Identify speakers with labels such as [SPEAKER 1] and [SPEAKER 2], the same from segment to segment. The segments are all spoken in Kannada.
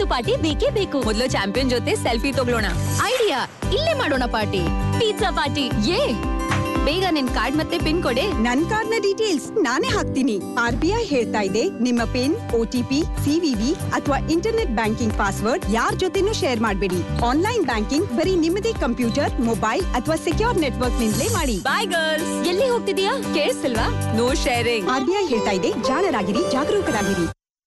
[SPEAKER 1] ಪಾರ್ಟಿ ಬೇಕೇ ಬೇಕು ಮೊದಲು ಚಾಂಪಿಯನ್ ಜೊತೆ ಸೆಲ್ಫಿ ತಗೊಳ್ಳೋಣ ಐಡಿಯಾ ಇಲ್ಲೇ ಮಾಡೋಣ ಪಾರ್ಟಿ ಪಿಜ್ಜಾ ಪಾರ್ಟಿ ಯೇ ಬೇಗ ನಿನ್ ಕಾರ್ಡ್ ಮತ್ತೆ ಪಿನ್ ಕೊಡೆ
[SPEAKER 2] ನನ್ ಕಾರ್ಡ್ ನ ಡೀಟೇಲ್ಸ್ ನಾನೇ ಹಾಕ್ತೀನಿ ಆರ್ ಬಿ ಐ ಹೇಳ್ತಾ ಇದೆ ನಿಮ್ಮ ಪಿನ್ ಓಟಿಪಿ ಸಿವಿವಿ ಅಥವಾ ಇಂಟರ್ನೆಟ್ ಬ್ಯಾಂಕಿಂಗ್ ಪಾಸ್ವರ್ಡ್ ಯಾರ್ ಜೊತೆನೂ ಶೇರ್ ಮಾಡಬೇಡಿ ಆನ್ಲೈನ್ ಬ್ಯಾಂಕಿಂಗ್ ಬರೀ ನಿಮ್ಮದೇ ಕಂಪ್ಯೂಟರ್ ಮೊಬೈಲ್ ಅಥವಾ ಸೆಕ್ಯೂರ್ ನೆಟ್ವರ್ಕ್ ನಿಂದಲೇ ಮಾಡಿ
[SPEAKER 1] ಬಾಯ್ ಗರ್ಲ್ಸ್ ಎಲ್ಲಿ ಹೋಗ್ತಿದೀಯಾ ಕೇಳಿಸ್ತಿಲ್ವಾ no sharing
[SPEAKER 2] R B I ಹೇಳ್ತಾ ಇದೆ ಜಾಣರಾಗಿರಿ ಜಾಗರೂಕರಾಗಿರಿ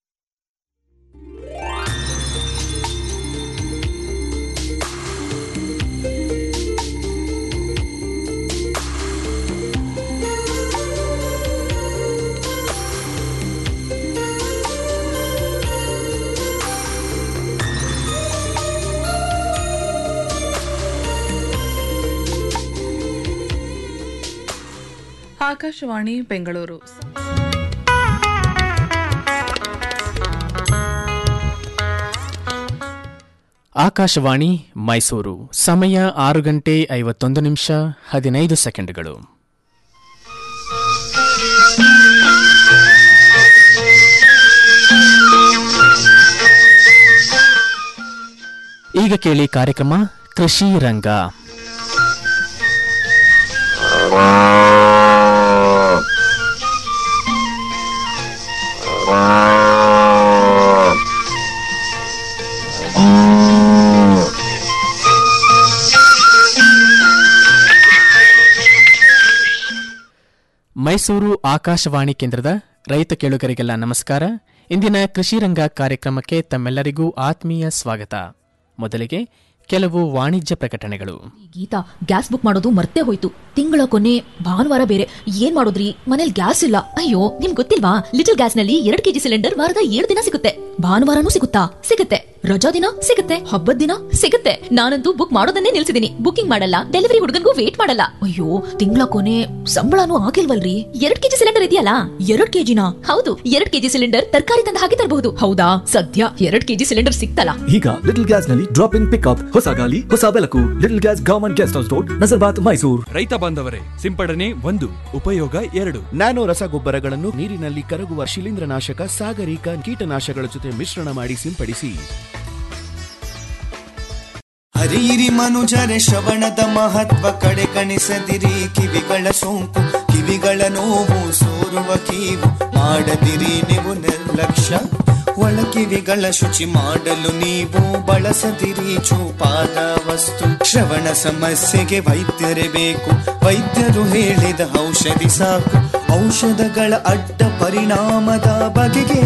[SPEAKER 3] ಆಕಾಶವಾಣಿ ಬೆಂಗಳೂರು
[SPEAKER 4] ಆಕಾಶವಾಣಿ ಮೈಸೂರು ಸಮಯ ಆರು ಗಂಟೆ ಐವತ್ತೊಂದು ನಿಮಿಷ ಹದಿನೈದು ಸೆಕೆಂಡ್ಗಳು ಈಗ ಕೇಳಿ ಕಾರ್ಯಕ್ರಮ ಕೃಷಿ ರಂಗ ಮೈಸೂರು ಆಕಾಶವಾಣಿ ಕೇಂದ್ರದ ರೈತ ಕೇಳುಗರಿಗೆಲ್ಲ ನಮಸ್ಕಾರ ಇಂದಿನ ಕೃಷಿ ರಂಗ ಕಾರ್ಯಕ್ರಮಕ್ಕೆ ತಮ್ಮೆಲ್ಲರಿಗೂ ಆತ್ಮೀಯ ಸ್ವಾಗತ ಮೊದಲಿಗೆ ಕೆಲವು ವಾಣಿಜ್ಯ ಪ್ರಕಟಣೆಗಳು
[SPEAKER 5] ಗೀತಾ ಗ್ಯಾಸ್ ಬುಕ್ ಮಾಡೋದು ಮರ್ತೇ ಹೋಯ್ತು ತಿಂಗಳ ಕೊನೆ ಭಾನುವಾರ ಬೇರೆ ಏನ್ ಮಾಡೋದ್ರಿ ಮನೇಲಿ ಗ್ಯಾಸ್ ಇಲ್ಲ ಅಯ್ಯೋ ನಿಮ್ ಗೊತ್ತಿಲ್ವಾ ಲಿಟಲ್ ಗ್ಯಾಸ್ ನಲ್ಲಿ ಎರಡ್ ಕೆಜಿ ಸಿಲಿಂಡರ್ ವಾರದ ಏಳು ದಿನ ಸಿಗುತ್ತೆ ಭಾನುವಾರನೂ ಸಿಗುತ್ತಾ ಸಿಗುತ್ತೆ ರಜಾ ದಿನ ಸಿಗುತ್ತೆ ಹಬ್ಬದ ದಿನ ಸಿಗುತ್ತೆ ನಾನಂತೂ ಬುಕ್ ಮಾಡೋದನ್ನೇ ನಿಲ್ಸಿದೀನಿ ಬುಕಿಂಗ್ ಮಾಡಲ್ಲ ಡೆಲಿವರಿ ಹುಡುಗನ್ಗೂ ವೇಟ್ ಮಾಡಲ್ಲ ಅಯ್ಯೋ ತಿಂಗಳ ಕೊನೆ ಸಂಬಳನೂ ಆಗಿಲ್ವಲ್ರಿ ಎರಡ್ ಕೆಜಿ ಸಿಲಿಂಡರ್ ಇದೆಯಲ್ಲ ಎರಡ್ ಕೆಜಿನ ಹೌದು ಎರಡ್ ಕೆಜಿ ಸಿಲಿಂಡರ್ ತರಕಾರಿ ತಂದು ಹಾಕಿ ತರಬಹುದು ಹೌದಾ ಸದ್ಯ ಎರಡ್ ಕೆಜಿ ಸಿಲಿಂಡರ್ ಸಿಕ್ತಲ್ಲ
[SPEAKER 6] ಈಗ ಲಿಟಲ್ ಗ್ಯಾಸ್ ನಲ್ಲಿ ಡ್ರಾಪ್ ಇನ್ ಪಿಕ್ಅಪ್ ಹೊಸ ಗಾಲಿ ಹೊಸ ಬೆಳಕು little gas government guest house road Nazarbad Mysuru
[SPEAKER 7] ರೈತ ಬಾಂಧವರೇ ಸಿಂಪಡಣೆ ಒಂದು ಉಪಯೋಗ ಎರಡು
[SPEAKER 8] ನ್ಯಾನೋ ರಸಗೊಬ್ಬರಗಳನ್ನು ನೀರಿನಲ್ಲಿ ಕರಗುವ ಶಿಲೀಂಧ್ರನಾಶಕ ಸಾಗರಿಕ ಕೀಟನಾಶಕಗಳ ಜೊತೆ ಮಿಶ್ರಣ ಮಾಡಿ ಸಿಂಪಡಿಸಿ
[SPEAKER 9] ಹರಿಯಿರಿ ಮನುಜರೆ ಶ್ರವಣದ ಮಹತ್ವ ಕಡೆ ಕಣಿಸದಿರಿ ಕಿವಿಗಳ ಸೋಂಕು ಕಿವಿಗಳ ನೋವು ಸೋರುವ ಕೀವು ಮಾಡದಿರಿ ನೀವು ನಿರ್ಲಕ್ಷ್ಯ ಒಳ ಕಿವಿಗಳ ಶುಚಿ ಮಾಡಲು ನೀವು ಬಳಸದಿರಿ ಚೂಪಾದ ವಸ್ತು ಶ್ರವಣ ಸಮಸ್ಯೆಗೆ ವೈದ್ಯರೇ ಬೇಕು ವೈದ್ಯರು ಹೇಳಿದ ಔಷಧಿ ಸಾಕು ಔಷಧಗಳ ಅಡ್ಡ ಪರಿಣಾಮದ ಬಗೆಗೆ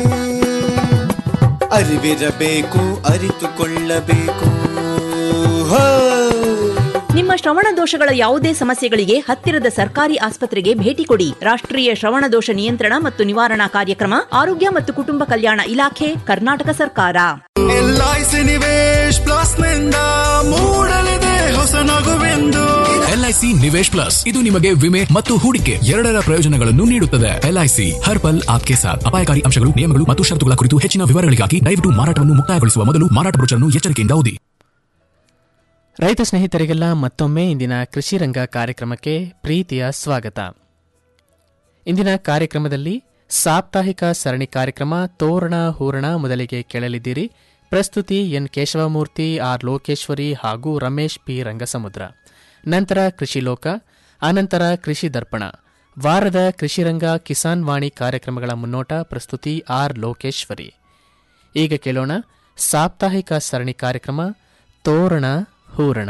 [SPEAKER 9] ಅರಿವಿರಬೇಕು ಅರಿತುಕೊಳ್ಳಬೇಕು ಹೋ
[SPEAKER 10] ನಿಮ್ಮ ಶ್ರವಣ ದೋಷಗಳ ಯಾವುದೇ ಸಮಸ್ಯೆಗಳಿಗೆ ಹತ್ತಿರದ ಸರ್ಕಾರಿ ಆಸ್ಪತ್ರೆಗೆ ಭೇಟಿ ಕೊಡಿ ರಾಷ್ಟ್ರೀಯ ಶ್ರವಣ ದೋಷ ನಿಯಂತ್ರಣ ಮತ್ತು ನಿವಾರಣಾ ಕಾರ್ಯಕ್ರಮ ಆರೋಗ್ಯ ಮತ್ತು ಕುಟುಂಬ ಕಲ್ಯಾಣ ಇಲಾಖೆ ಕರ್ನಾಟಕ ಸರ್ಕಾರ
[SPEAKER 9] ಎಲ್ಐಸಿ ನಿವೇಶ್ ಪ್ಲಸ್ ನಿಂದ ಮೂಡಲಿದೆ ಹೊಸ ನಗುವೆಂದು
[SPEAKER 11] ಎಲ್ಐಸಿ ನಿವೇಶ್ ಪ್ಲಸ್ ಇದು ನಿಮಗೆ ವಿಮೆ ಮತ್ತು ಹೂಡಿಕೆ ಎರಡರ ಪ್ರಯೋಜನಗಳನ್ನು ನೀಡುತ್ತದೆ ಎಲ್ಐಸಿ ಹರ್ ಪಲ್ ಆಪ್ಕೆ ಸಾಥ್ ಅಪಾಯಕಾರಿ ಅಂಶಗಳು ನಿಯಮಗಳು ಮತ್ತು ಷರತ್ತುಗಳ ಕುರಿತು ಹೆಚ್ಚಿನ ವಿವರಗಳಿಗಾಗಿ ದಯವಿಟ್ಟು ಮಾರಾಟವನ್ನು ಮುಕ್ತಾಯಗೊಳಿಸುವ ಮೊದಲು ಮಾರಾಟ ಬ್ರೋಚರ್ನ್ನು ಎಚ್ಚರಿಕೆಯಿಂದ ಓದಿ
[SPEAKER 4] ರೈತ ಸ್ನೇಹಿತರಿಗೆಲ್ಲ ಮತ್ತೊಮ್ಮೆ ಇಂದಿನ ಕೃಷಿ ರಂಗ ಕಾರ್ಯಕ್ರಮಕ್ಕೆ ಪ್ರೀತಿಯ ಸ್ವಾಗತ ಇಂದಿನ ಕಾರ್ಯಕ್ರಮದಲ್ಲಿ ಸಾಪ್ತಾಹಿಕ ಸರಣಿ ಕಾರ್ಯಕ್ರಮ ತೋರಣ ಹೂರಣ ಮೊದಲಿಗೆ ಕೇಳಲಿದ್ದೀರಿ ಪ್ರಸ್ತುತಿ ಎನ್ ಕೇಶವಮೂರ್ತಿ ಆರ್ ಲೋಕೇಶ್ವರಿ ಹಾಗೂ ರಮೇಶ್ ಪಿ ರಂಗಸಮುದ್ರ ನಂತರ ಕೃಷಿ ಲೋಕ ಅನಂತರ ಕೃಷಿ ದರ್ಪಣ ವಾರದ ಕೃಷಿರಂಗ ಕಿಸಾನ್ ವಾಣಿ ಕಾರ್ಯಕ್ರಮಗಳ ಮುನ್ನೋಟ ಪ್ರಸ್ತುತಿ ಆರ್ ಲೋಕೇಶ್ವರಿ ಈಗ ಕೇಳೋಣ ಸಾಪ್ತಾಹಿಕ ಸರಣಿ ಕಾರ್ಯಕ್ರಮ ತೋರಣ ಹೂರಣ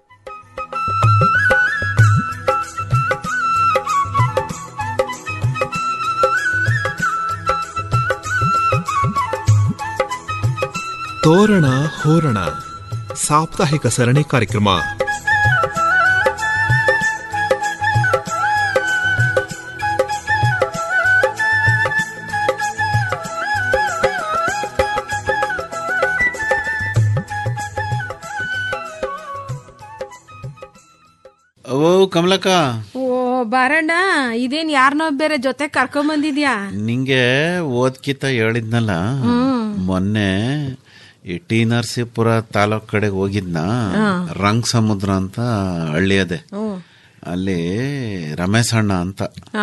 [SPEAKER 12] ತೋರಣ ಹೋರಣ ಸಾಪ್ತಾಹಿಕ ಸರಣಿ ಕಾರ್ಯಕ್ರಮ
[SPEAKER 13] ಓ ಕಮಲಕ್ಕ
[SPEAKER 14] ಓ ಬಾರಣ್ಣ ಇದೇನ್ ಯಾರನ್ನೋ ಬೇರೆ ಜೊತೆ ಕರ್ಕೊಂಡ್ ಬಂದಿದ್ಯಾ
[SPEAKER 13] ನಿಂಗೆ ಓದ್ಕಿತ ಹೇಳಿದ್ನಲ್ಲ ಮೊನ್ನೆ ಈ ಟಿ ನರಸೀಪುರ ತಾಲೂಕ್ ಕಡೆಗೆ ಹೋಗಿದ್ನ ರಂಗ್ ಸಮುದ್ರ ಅಂತ ಹಳ್ಳಿ ಅದೆ ಅಲ್ಲಿ ರಮೇಶ್ ಅಣ್ಣ ಅಂತ
[SPEAKER 14] ಹಾ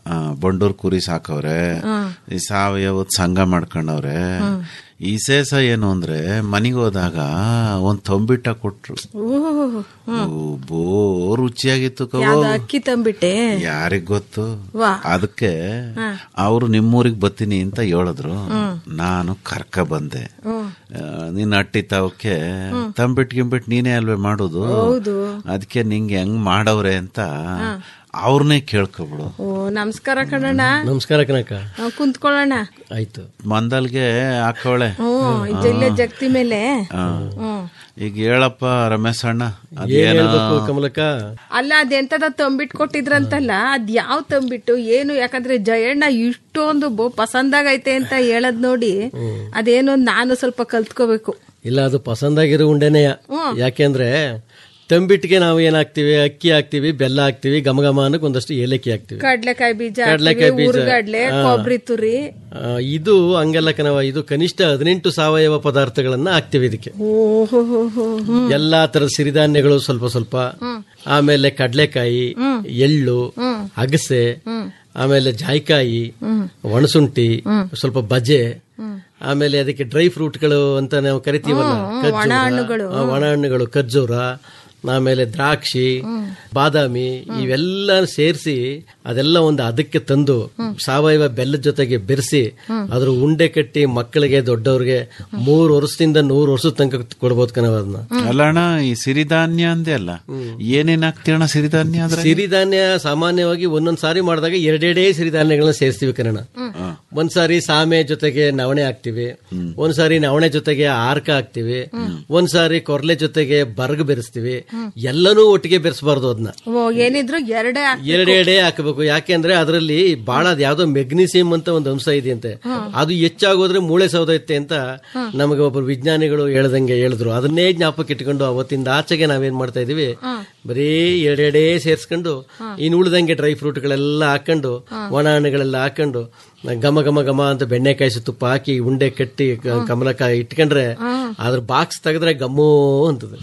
[SPEAKER 13] ಆ, ಬಂಡೂರ್ ಕುರಿ ಸಾಕವ್ರೆ
[SPEAKER 14] ಹ್ಮ್.
[SPEAKER 13] ಈ ಸಾವಯವದ ಸಂಘ ಮಾಡ್ಕೊಂಡವ್ರೆ
[SPEAKER 14] ಹ್ಮ್.
[SPEAKER 13] ಈ ಸೇಸ ಏನು ಅಂದ್ರೆ ಮನೆಗೆ ಹೋದಾಗ ಒಂದ್ ತಂಬಿಟ್ಟ ಕೊಟ್ರು
[SPEAKER 14] ಓಹ್ ಹ್ಮ್
[SPEAKER 13] ಓ, ಬೋ ರುಚಿಯಾಗಿತ್ತು ಕವೋ
[SPEAKER 14] ಯಾವ್ದು ಅಕ್ಕಿ ತಂಬಿಟ್ಟೆ
[SPEAKER 13] ಯಾರಿಗ್ ಗೊತ್ತು
[SPEAKER 14] ವಾ
[SPEAKER 13] ಅದಕ್ಕೆ
[SPEAKER 14] ಹ.
[SPEAKER 13] ಅವರು ನಿಮ್ಮೂರಿಗೆ ಬರ್ತೀನಿ ಅಂತ ಹೇಳಿದ್ರು
[SPEAKER 14] ಹ್ಮ್.
[SPEAKER 13] ನಾನು ಕರ್ಕ ಬಂದೆ
[SPEAKER 14] ಹ್ಮ್
[SPEAKER 13] ಆ, ನೀನ್ ಅಟ್ಟಿ ತಾವಕ್ಕೆ ತಂಬಿಟ್ ಗಿಂಬಿಟ್ ನೀನೇ ಅಲ್ವೇ ಮಾಡೋದು
[SPEAKER 14] ಹೌದು
[SPEAKER 13] ಅದಕ್ಕೆ ನಿಂಗೆ ಹೆಂಗ್ ಮಾಡವ್ರೆ ಅಂತ ಅವ್ರನ್ನೇ ಕೇಳ್ಕೊಬಿಡು
[SPEAKER 14] ಓ ನಮಸ್ಕಾರ ಕಣಣ್ಣ
[SPEAKER 3] ನಮಸ್ಕಾರ ಕನಕ
[SPEAKER 14] ನಾವ್ ಕುಂತ್ಕೊಳ್ಳೋಣ
[SPEAKER 3] ಆಯ್ತು
[SPEAKER 13] ಮಂದಲ್ಗೆ ಹಾಕವಳೆ
[SPEAKER 14] ಹ್ಮ್ ಇಲ್ಲೇ ಜಗತಿ ಮೇಲೆ
[SPEAKER 13] ಆ.
[SPEAKER 14] ಹ್ಮ್
[SPEAKER 13] ಈಗ ಹೇಳಪ್ಪ ರಮೇಶ್ ಅಣ್ಣ
[SPEAKER 3] ಏನ್
[SPEAKER 13] ಅದೇನೋ
[SPEAKER 3] ಹೇಳ್ಬೇಕು ಕಮಲಕ್ಕ
[SPEAKER 14] ಅಲ್ಲ ಅದೆಂತದ ತಂಬಿಟ್ಟು ಕೊಟ್ಟಿದ್ರಂತಲ್ಲ ಅದ್ ಯಾವ ತಂಬಿಟ್ಟು ಏನು ಯಾಕಂದ್ರೆ ಜಯಣ್ಣ ಇಷ್ಟೊಂದು ಬೋ ಪಸಂದಾಗೈತೆ ಅಂತ ಹೇಳದ್ ನೋಡಿ ಅದೇನೋ ನಾನು ಸ್ವಲ್ಪ ಕಲ್ತ್ಕೋಬೇಕು
[SPEAKER 3] ಇಲ್ಲ ಅದು ಪಸಂದಾಗಿರೋ ಉಂಡೆನೆಯ ಯಾಕೆಂದ್ರೆ ತಂಬಿಟ್ಟಿಗೆ ನಾವು ಏನ್ ಹಾಕ್ತಿವಿ ಅಕ್ಕಿ ಹಾಕ್ತಿವಿ ಬೆಲ್ಲ ಹಾಕ್ತಿವಿ ಘಮ ಘಮ ಅನ್ನಕ್ ಒಂದಷ್ಟು ಏಲಕ್ಕಿ ಹಾಕ್ತಿವಿ
[SPEAKER 14] ಕಡ್ಲೆಕಾಯಿ ಬೀಜ
[SPEAKER 3] ಕಡ್ಲೆಕಾಯಿ ಬೀಜ.
[SPEAKER 14] ಉರ್ಗಡ್ಲೆ
[SPEAKER 3] ಹಾ.
[SPEAKER 14] ಕೊಬ್ಬರಿ ತುರಿ
[SPEAKER 3] ಆ, ಇದು ಹಂಗಲ್ಲ ಕಣವ ಇದು ಕನಿಷ್ಠ ಹದಿನೆಂಟು ಸಾವಯವ ಪದಾರ್ಥಗಳನ್ನ ಹಾಕ್ತಿವಿ ಇದಕ್ಕೆ
[SPEAKER 14] ಓಹೋ ಹ್ಮ್
[SPEAKER 3] ಎಲ್ಲಾ ತರದ ಸಿರಿಧಾನ್ಯಗಳು ಸ್ವಲ್ಪ ಸ್ವಲ್ಪ ಆಮೇಲೆ ಕಡ್ಲೆಕಾಯಿ ಎಳ್ಳು ಅಗಸೆ ಆಮೇಲೆ ಜಾಯ್ಕಾಯಿ ಒಣಸುಂಠಿ ಸ್ವಲ್ಪ ಬಜೆ ಆಮೇಲೆ ಅದಕ್ಕೆ ಡ್ರೈ ಫ್ರೂಟ್ಗಳು ಅಂತ ನಾವು ಕರಿತೀವಲ್ಲ ಖರ್ಜೂರ,
[SPEAKER 14] ಒಣ ಹಣ್ಣುಗಳು.
[SPEAKER 3] ಆ, ಒಣ ಹಣ್ಣುಗಳು ಖರ್ಜೂರ ಆಮೇಲೆ ದ್ರಾಕ್ಷಿ ಬಾದಾಮಿ ಇವೆಲ್ಲ ಸೇರಿಸಿ ಅದೆಲ್ಲ ಒಂದು ಅದಕ್ಕೆ ತಂದು ಸಾವಯವ ಬೆಲ್ಲದ ಜೊತೆಗೆ ಬೆರೆಸಿ ಅದ್ರ ಉಂಡೆ ಕಟ್ಟಿ ಮಕ್ಕಳಿಗೆ ದೊಡ್ಡವ್ರಿಗೆ ಮೂರು ವರ್ಷದಿಂದ ನೂರು ವರ್ಷದ ತನಕ ಕೊಡ್ಬೋದು ಕಣವ ಅದನ್ನ
[SPEAKER 13] ಅಲ್ಲ ಅಣ್ಣ ಈ ಸಿರಿಧಾನ್ಯ ಅಂದೆ ಅಲ್ಲ ಏನೇನ್ ಹಾಕ್ತೀವಣ್ಣ ಸಿರಿಧಾನ್ಯ ಅಂದ್ರೆ
[SPEAKER 3] ಸಿರಿಧಾನ್ಯ ಸಾಮಾನ್ಯವಾಗಿ ಒಂದೊಂದ್ ಸಾರಿ ಮಾಡಿದಾಗ ಎರಡೆರಡೇ ಸಿರಿಧಾನ್ಯಗಳನ್ನ ಸೇರಿಸ್ತೀವಿ ಕಣ ಒಂದ್ ಸಾರಿ ಸಾಮೆ ಜೊತೆಗೆ ನವಣೆ ಹಾಕ್ತಿವಿ ಒಂದ್ ಸಾರಿ ನವಣೆ ಜೊತೆಗೆ ಆರ್ಕ ಹಾಕ್ತಿವಿ ಒಂದ್ ಸಾರಿ ಕೊರ್ಲೆ ಜೊತೆಗೆ ಬರ್ಗ್ ಬೆರೆಸ್ತೀವಿ ಎಲ್ಲನೂ ಒಟ್ಟಿಗೆ ಬೆರೆಸಬಾರ್ದು ಅದನ್ನ
[SPEAKER 14] ಓ ಏನಿದ್ರು ಎರಡೇ ಹಾಕ್-
[SPEAKER 3] ಎರಡೆರಡೇ ಹಾಕಬೇಕು ಯಾಕೆಂದ್ರೆ ಅದರಲ್ಲಿ ಬಹಳ ಅದ್ ಯಾವ್ದೋ ಮೆಗ್ನೀಸಿಯಂ ಅಂತ ಒಂದು ಅಂಶ ಇದೆಯಂತೆ ಅದು ಹೆಚ್ಚಾಗೋದ್ರೆ ಮೂಳೆ ಸೌದೈತೆ ಅಂತ ನಮಗೆ ಒಬ್ಬರು ವಿಜ್ಞಾನಿಗಳು ಹೇಳ್ದಂಗೆ ಹೇಳಿದ್ರು ಅದನ್ನೇ ಜ್ಞಾಪಕ ಇಟ್ಕೊಂಡು ಅವತ್ತಿಂದ ಆಚೆಗೆ ನಾವೇನ್ ಮಾಡ್ತಾ ಇದೀವಿ ಬರೀ ಎರಡೆರಡೇ ಸೇರ್ಸ್ಕೊಂಡು ಇನ್ ಉಳ್ದಂಗೆ ಡ್ರೈ ಫ್ರೂಟ್ಗಳೆಲ್ಲ ಹಾಕೊಂಡು ಒಣ ಹಣ್ಣುಗಳೆಲ್ಲ ಹಾಕೊಂಡು ಘಮ ಘಮ ಘಮ ಅಂತ ಬೆಣ್ಣೆ ಕಾಯಿಸಿ ತುಪ್ಪ ಹಾಕಿ ಉಂಡೆ ಕಟ್ಟಿ ಕ- ಕಮಲಕಾಯಿ ಇಟ್ಕೊಂಡ್ರೆ ಅದ್ರ ಬಾಕ್ಸ್ ತೆಗೆದ್ರೆ ಗಮ್ಮೋ ಅಂತದೆ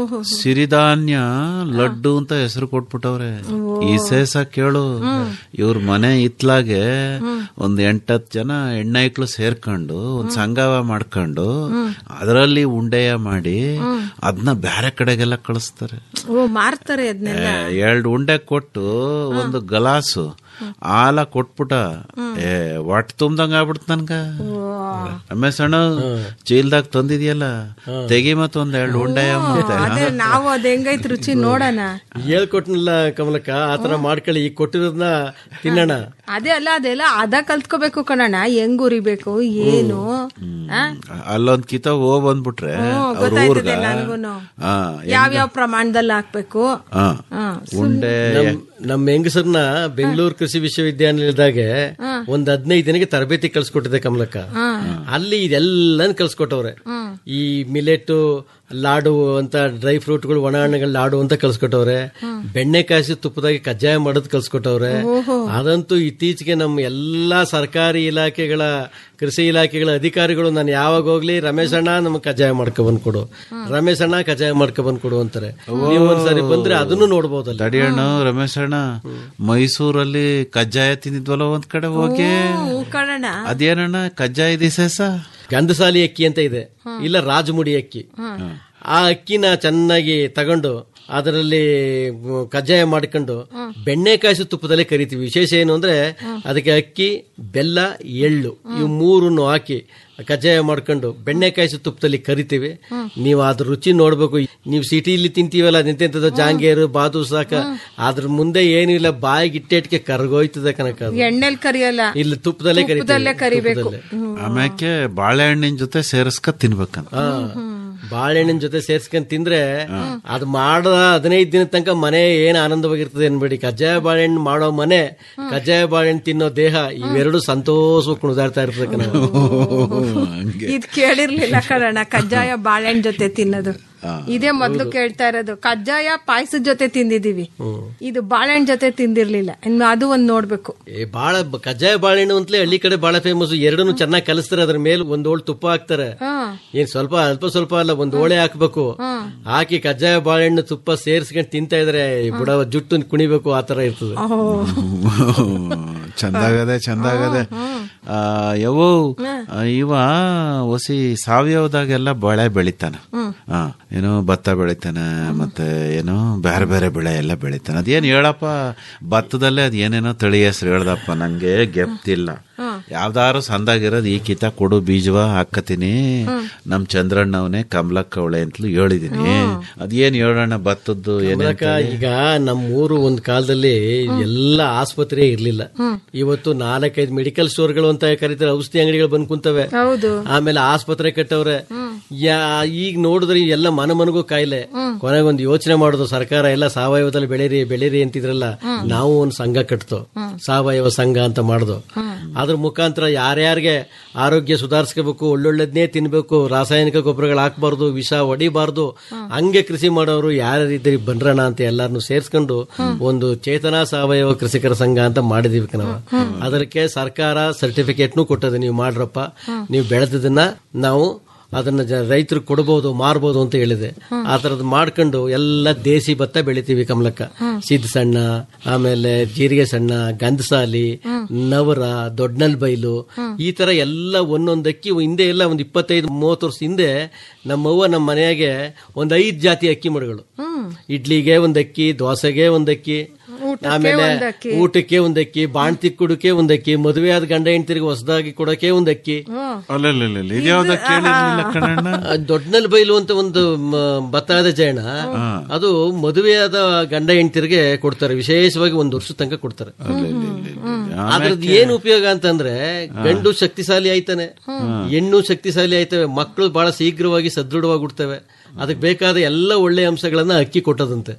[SPEAKER 13] ಸಿರಿಧಾನ್ಯ ಲಡ್ಡು ಅಂತ ಹೆಸರು ಕೊಟ್ಬಿಟ್ಟವ್ರೆ ಈ ಸೇಸ ಕೇಳು ಇವ್ರ ಮನೆ ಇತ್ಲಾಗೆ ಒಂದ್ ಎಂಟತ್ ಜನ ಹೆಣ್ಣೈಕ್ಳು ಸೇರ್ಕೊಂಡು ಒಂದ್ ಸಂಗವ ಮಾಡ್ಕೊಂಡು ಅದರಲ್ಲಿ ಉಂಡೆಯ ಮಾಡಿ ಅದನ್ನ ಬೇರೆ ಕಡೆಗೆಲ್ಲ ಕಳಿಸ್ತಾರೆ
[SPEAKER 14] ಓ ಮಾರ್ತಾರೆ ಅದನ್ನೆಲ್ಲ
[SPEAKER 13] ಎರಡು ಉಂಡೆ ಕೊಟ್ಟು ಒಂದು ಗಲಾಸು ಹಾಲ ಕೊಟ್ಬಿಟ್ಟ ಏ ಒಟ್ಟು ತುಂಬ್ದಂಗ ಆಗ್ಬಿಡ್ತ ನನ್ಗ ರಮೇಶ್ ಅಣ್ಣ ಚೀಲ್ದಾಗ ತಂದಿದ್ಯಲ್ಲ ತೆಗಿ ಮತ್ತೊಂದ್ ಎರಡು ಉಂಡೆ ಮತ್ತೆ
[SPEAKER 14] ಅದೇ ನಾವು ಅದ್ ಹೆಂಗೈತ್ ರುಚಿ ನೋಡೋಣ
[SPEAKER 3] ಹೇಳ್ಕೊಟ್ನಲ್ಲ ಕಮಲಕ್ಕ ಆತರ ಮಾಡ್ಕೊಳ್ಳಿ ಈಗ ಕೊಟ್ಟಿರೋದನ್ನ ತಿನ್ನೋಣ
[SPEAKER 14] ಅದೇ ಅಲ್ಲ ಅದೆಲ್ಲ ಅದ ಕಲ್ತ್ಕೋಬೇಕು ಕಣಣ್ಣ ಹೆಂಗ್ ಉರಿಬೇಕು ಏನು ಆ?
[SPEAKER 13] ಅಲ್ಲೊಂದ್ ಕಿತ ಹೋಗ್ ಬಂದ್ಬಿಟ್ರೆ
[SPEAKER 14] ಹ್ಮ್,
[SPEAKER 13] ಅವ್ರ ಊರ್ಗ
[SPEAKER 14] ಗೊತ್ತಾಯ್ತದೆ ನನ್ಗೂನು.
[SPEAKER 13] ಆ,
[SPEAKER 14] ಯಾವ್ಯಾವ ಪ್ರಮಾಣದಲ್ಲಿ ಹಾಕ್ಬೇಕು
[SPEAKER 13] ಆ,
[SPEAKER 14] ಆ,
[SPEAKER 13] ಉಂಡೆ
[SPEAKER 3] ನಮ್- ನಮ್ಮ ಹೆಂಗಸರ್ನ ಬೆಂಗಳೂರು ಕೃಷಿ ವಿಶ್ವವಿದ್ಯಾನಿಲಯದಾಗೆ ಒಂದ್ ಹದಿನೈದು ದಿನಕ್ಕೆ ತರಬೇತಿ ಕಳ್ಸಿಕೊಟ್ಟಿದೆ ಕಮಲಕ್ಕ ಅಲ್ಲಿ ಇದೆಲ್ಲ ಕಳ್ಸಿಕೊಟ್ಟವ್ರೆ ಈ ಮಿಲೆಟ್ ಲಾಡು ಅಂತ ಡ್ರೈ ಫ್ರೂಟ್ಗಳು ಒಣ ಹಣ್ಣುಗಳ ಲಾಡು ಅಂತ ಕಳ್ಸಿಕೊಟ್ಟವ್ರೆ ಬೆಣ್ಣೆ ಕಾಯಿಸಿ ತುಪ್ಪದಾಗಿ ಕಜ್ಜಾಯ ಮಾಡೋದು ಕಳ್ಸಿಕೊಟ್ಟವ್ರೆ ಅದಂತೂ ಇತ್ತೀಚೆಗೆ ನಮ್ಮ ಎಲ್ಲಾ ಸರ್ಕಾರಿ ಇಲಾಖೆಗಳ ಕೃಷಿ ಇಲಾಖೆಗಳ ಅಧಿಕಾರಿಗಳು ನಾನು ಯಾವಾಗ ಹೋಗ್ಲಿ ರಮೇಶ್ ಅಣ್ಣ ನಮ್ಗೆ ಕಜ್ಜಾಯ ಮಾಡ್ಕೊ ಬಂದ್ ಕೊಡು ರಮೇಶ್ ಅಣ್ಣ ಕಜ್ಜಾಯ ಮಾಡ್ಕೊ ಬಂದ್ ಕೊಡು ಅಂತಾರೆ ನೀವು ಒಂದ್ಸರಿ ಬಂದ್ರೆ ಅದನ್ನು ನೋಡ್ಬೋದಲ್ಲ
[SPEAKER 13] ತಡಿಯಣ್ಣ ರಮೇಶ್ ಅಣ್ಣ ಮೈಸೂರಲ್ಲಿ ಕಜ್ಜಾಯ ತಿಂದಿದ್ವಲ್ಲ ಒಂದ್ ಕಡೆ ಹೋಗಿ
[SPEAKER 14] ಹ್ಞೂ ಕಣಣ್ಣ
[SPEAKER 13] ಅದೇನಣ್ಣ ಕಜ್ಜಾಯ ದಿಸೇಸ
[SPEAKER 3] ಗಂಧಸಾಲಿ ಅಕ್ಕಿ ಅಂತ ಇದೆ ಇಲ್ಲ ರಾಜಮುಡಿ ಅಕ್ಕಿ ಆ ಅಕ್ಕಿನ ಚೆನ್ನಾಗಿ ತಗೊಂಡು ಅದರಲ್ಲಿ ಮ್, ಕಜ್ಜಾಯ ಮಾಡ್ಕೊಂಡು ಬೆಣ್ಣೆ ಕಾಯಿಸಿ ತುಪ್ಪದಲ್ಲೇ ಕರಿತೀವಿ ವಿಶೇಷ ಏನು ಅಂದ್ರೆ ಅದಕ್ಕೆ ಅಕ್ಕಿ ಬೆಲ್ಲ ಎಳ್ಳು ಇವು ಮೂರನ್ನು ಹಾಕಿ ಕಜ್ಜಾಯ ಮಾಡ್ಕೊಂಡು ಬೆಣ್ಣೆ ಕಾಯಿಸಿ ತುಪ್ಪದಲ್ಲಿ ಕರಿತೀವಿ ನೀವು ಅದ್ರ ರುಚಿ ನೋಡ್ಬೇಕು ನೀವು ಸಿಟಿಲಿ ತಿಂತೀವಲ್ಲ ಅದೆಂತೆಂತದ ಜಾಂಗೇರು ಬಾದು ಸಾಕ ಅದ್ರ ಮುಂದೆ ಏನು ಇಲ್ಲ ಬಾಯಿಗೆ ಇಟ್ಟೆಟ್ಗೆ ಕರ್ಗೋಯ್ತದೆ ಕನಕ ಅದು.
[SPEAKER 14] ಎಣ್ಣೆಲ್ ಕರಿಯಲ್ಲ
[SPEAKER 3] ಇಲ್ಲಿ ತುಪ್ಪದಲ್ಲೇ
[SPEAKER 14] ತುಪ್ಪದಲ್ಲೇ
[SPEAKER 3] ಕರಿತೀವಿ
[SPEAKER 14] ಕರಿಬೇಕು
[SPEAKER 3] ತುಪ್ಪದಲ್ಲೇ.
[SPEAKER 13] ಆಮ್ಯಾಕೆ ಬಾಳೆಹಣ್ಣಿನ ಜೊತೆ ಸೇರಿಸ್ಕ ತಿನ್ಬೇಕಂತ
[SPEAKER 3] ಹಾ. ಬಾಳೆಹಣ್ಣಿನ ಜೊತೆ ಸೇರ್ಸ್ಕೊಂಡ್ ತಿಂದ್ರೆ ಅದು ಮಾಡದ ಹದಿನೈದು ದಿನ ತನಕ ಮನೆ ಏನ್ ಆನಂದವಾಗಿರ್ತದೆ ಅನ್ಬೇಡಿ ಕಜ್ಜಾಯ ಬಾಳೆಹಣ್ಣು ಮಾಡೋ ಮನೆ ಕಜ್ಜಾಯ ಬಾಳೆಹಣ್ಣು ತಿನ್ನೋ ದೇಹ ಇವೆರಡು ಸಂತೋಷವಾಗಿ ಕುಣಿದಾಡ್ತಾ ಇರ್ತದೆ ಕಣೋ.
[SPEAKER 14] ಇದ್ ಕೇಳಿರ್ಲಿಲ್ಲ ಕಣಣ್ಣ ಕಜ್ಜಾಯ ಬಾಳೆಹಣ್ಣು ಜೊತೆ ತಿನ್ನೋದು ಇದೇ ಮೊದ್ಲು ಕೇಳ್ತಾ ಇರೋದು ಕಜ್ಜಾಯ ಪಾಯಸದ ಜೊತೆ ತಿಂದಿದೀವಿ ಇದು ಬಾಳೆಹಣ್ಣು ಜೊತೆ ತಿಂದಿರ್ಲಿಲ್ಲ ಇನ್ನು ಅದು ಒಂದ್ ನೋಡ್ಬೇಕು
[SPEAKER 3] ಏ ಬಾಳ ಬ- ಕಜ್ಜಾಯ ಬಾಳೆಹಣ್ಣು ಅಂತಲೇ ಹಳ್ಳಿ ಕಡೆ ಬಾಳ ಫೇಮಸ್ ಎರಡನ್ನು ಚೆನ್ನಾಗಿ ಕಲಿಸ್ತಾರೆ ಅದ್ರ ಮೇಲೆ ಒಂದ್ ಓಳ್ ತುಪ್ಪ ಹಾಕ್ತಾರೆ ಏನ್ ಸ್ವಲ್ಪ ಅಲ್ಪ ಸ್ವಲ್ಪ ಅಲ್ಲ ಒಂದ್ ಓಳೆ ಹಾಕ್ಬೇಕು ಹಾಕಿ ಕಜ್ಜಾಯ ಬಾಳೆಹಣ್ಣು ತುಪ್ಪ ಸೇರ್ಸ್ಕೊಂಡ್ ತಿಂತಾ ಇದ್ರೆ ಈ ಬುಡ ಜುಟ್ಟು ಕುಣಿಬೇಕು ಆ ತರ ಇರ್ತದೆ
[SPEAKER 13] ಚಂದಾಗದೆ ಚಂದಾಗದೆ ಆ, ಯವ್ವ ಆ, ಇವ ಒಸಿ ಸಾವಯವದಾಗೆಲ್ಲ ಬೆಳೆ ಬೆಳಿತಾನ ಆ, ಏನೋ ಭತ್ತ ಬೆಳಿತಾನೆ ಮತ್ತೆ ಏನೋ ಬೇರೆ ಬೇರೆ ಬೆಳೆ ಎಲ್ಲ ಬೆಳಿತಾನೆ ಅದೇನ್ ಹೇಳಪ್ಪ ಭತ್ತದಲ್ಲೇ ಅದ್ ಏನೇನೋ ತಳಿ ಹೆಸರು ಹೇಳ್ದಪ್ಪ ನಂಗೆ ಗೆಪ್ತಿಲ್ಲ ಯಾವ್ದಾರು ಸಂದಾಗಿರೋದು ಈ ಕಿತ ಕೊಡು ಬೀಜವ ಹಾಕತೀನಿ ನಮ್ ಚಂದ್ರಣ್ಣವನೇ ಕಮಲಕ್ಕವಳೆ ಅಂತಲೂ ಹೇಳಿದೀನಿ ಅದೇನ್ ಹೇಳೋಣ ಭತ್ತದ್ದು ಏನೇನ್
[SPEAKER 3] ಮೂಲಕ ಈಗ ನಮ್ಮೂರು ಒಂದ್ ಕಾಲದಲ್ಲಿ ಎಲ್ಲ ಆಸ್ಪತ್ರೆ ಇರ್ಲಿಲ್ಲ ಇವತ್ತು ನಾಲ್ಕೈದು ಮೆಡಿಕಲ್ ಸ್ಟೋರ್ಗಳು ಅಂತ ಕರೀತಾರೆ ಔಷಧಿ ಅಂಗಡಿಗಳು ಬಂದ್ ಕುಂತವೆ
[SPEAKER 14] ಹೌದು
[SPEAKER 3] ಆಮೇಲೆ ಆಸ್ಪತ್ರೆ ಕಟ್ಟವ್ರೆ ಯಾ ಈಗ ನೋಡಿದ್ರೆ ಎಲ್ಲ ಮನ ಮನಗೂ ಕಾಯಿಲೆ ಕೊನೆಗೆ ಒಂದು ಯೋಚನೆ ಮಾಡೋದು ಸರ್ಕಾರ ಎಲ್ಲ ಸಾವಯವದಲ್ಲಿ ಬೆಳೀರಿ ಬೆಳೀರಿ ಅಂತಿದ್ರಲ್ಲ ನಾವು ಒಂದು ಸಂಘ ಕಟ್ತು ಸಾವಯವ ಸಂಘ ಅಂತ ಮಾಡುದು ಅದ್ರ ಮುಖಾಂತರ ಯಾರ್ಯಾರಿಗೆ ಆರೋಗ್ಯ ಸುಧಾರಿಸ್ಕೋಬೇಕು ಒಳ್ಳೊಳ್ಳೆದ್ನೇ ತಿನ್ಬೇಕು ರಾಸಾಯನಿಕ ಗೊಬ್ಬರಗಳು ಹಾಕ್ಬಾರ್ದು ವಿಷ ಹೊಡಿಬಾರ್ದು ಹಂಗೆ ಕೃಷಿ ಮಾಡೋರು ಯಾರ್ಯಾರಿದ್ದೀರಿ ಬನ್ರಣ ಅಂತ ಎಲ್ಲಾರನ್ನು ಸೇರ್ಸ್ಕೊಂಡು ಒಂದು ಚೇತನಾ ಸಾವಯವ ಕೃಷಿಕರ ಸಂಘ ಅಂತ ಮಾಡಿದೀವಿ ನಾವು ಅದಕ್ಕೆ ಸರ್ಕಾರ ಸರ್ಟಿಫಿಕೇಟ್ನು ಕೊಟ್ಟದೆ ನೀವು ಮಾಡ್ರಪ್ಪ ನೀವು ಬೆಳೆದದನ್ನ ನಾವು ಅದನ್ನ ರೈತರಿಗೆ ಕೊಡಬಹುದು ಮಾರ್ಬೋದು ಅಂತ ಹೇಳಿದೆ ಆ ತರದ್ ಮಾಡ್ಕೊಂಡು ಎಲ್ಲ ದೇಸಿ ಭತ್ತ ಬೆಳಿತೀವಿ ಕಮಲಕ್ಕ ಸಿದ್ ಸಣ್ಣ ಆಮೇಲೆ ಜೀರಿಗೆ ಸಣ್ಣ ಗಂಧಸಾಲಿ ನವರ ದೊಡ್ಡನಲ್ ಬೈಲು ಈ ತರ ಎಲ್ಲ ಒಂದೊಂದು ಹಿಂದೆ ಎಲ್ಲ ಒಂದ್ ಇಪ್ಪತ್ತೈದು ಮೂವತ್ತು ವರ್ಷ ಹಿಂದೆ ನಮ್ಮವ್ವ ನಮ್ಮ ಮನೆಯಾಗೆ ಒಂದ್ ಐದ್ ಜಾತಿ ಅಕ್ಕಿ ಮಡಿಗಳು ಇಡ್ಲಿಗೆ ಒಂದ್ ಅಕ್ಕಿ ದೋಸೆಗೆ ಒಂದ್ ಅಕ್ಕಿ ಆಮೇಲೆ
[SPEAKER 14] ಒಂದ್ ಅಕ್ಕಿ.
[SPEAKER 3] ಊಟಕ್ಕೆ ಒಂದ್ ಅಕ್ಕಿ ಬಾಣ್ತಿ ಕೊಡಕ್ಕೆ ಒಂದ್ ಅಕ್ಕಿ ಮದುವೆ ಆದ ಗಂಡ ಹೆಂಡತಿರಿಗೆ ಹೊಸದಾಗಿ ಕೊಡಕ್ಕೆ ಒಂದ್ ಅಕ್ಕಿ
[SPEAKER 13] ಅಲ್ಲಲ್ಲ ಇದ್ಯಾವ್ದ ಕೇಳಿರ್ಲಿಲ್ಲ ಕಣಣ್ಣ
[SPEAKER 3] ದೊಡ್ಡನಲ್ಲಿ ಬೈಲು ಅಂತ ಒಂದು ಮ, ಭತ್ತದ ಜಯಣ ಅದು ಮದುವೆಯಾದ ಗಂಡ ಹೆಂಡತಿರಿಗೆ ಕೊಡ್ತಾರೆ ವಿಶೇಷವಾಗಿ ಒಂದು ವರ್ಷ ತನಕ ಕೊಡ್ತಾರೆ ಅದ್ರದ್ದು ಏನ್ ಉಪಯೋಗ ಅಂತಂದ್ರೆ ಗಂಡು ಶಕ್ತಿಶಾಲಿ ಆಯ್ತಾನೆ ಹೆಣ್ಣು ಶಕ್ತಿಶಾಲಿ ಆಯ್ತವೆ ಮಕ್ಕಳು ಬಹಳ ಶೀಘ್ರವಾಗಿ ಸದೃಢವಾಗಿ ಹುಡ್ತವೆ ಅದಕ್ಕೆ ಬೇಕಾದ ಎಲ್ಲ ಒಳ್ಳೆ ಅಂಶಗಳನ್ನ ಅಕ್ಕಿ ಕೊಟ್ಟದಂತೆ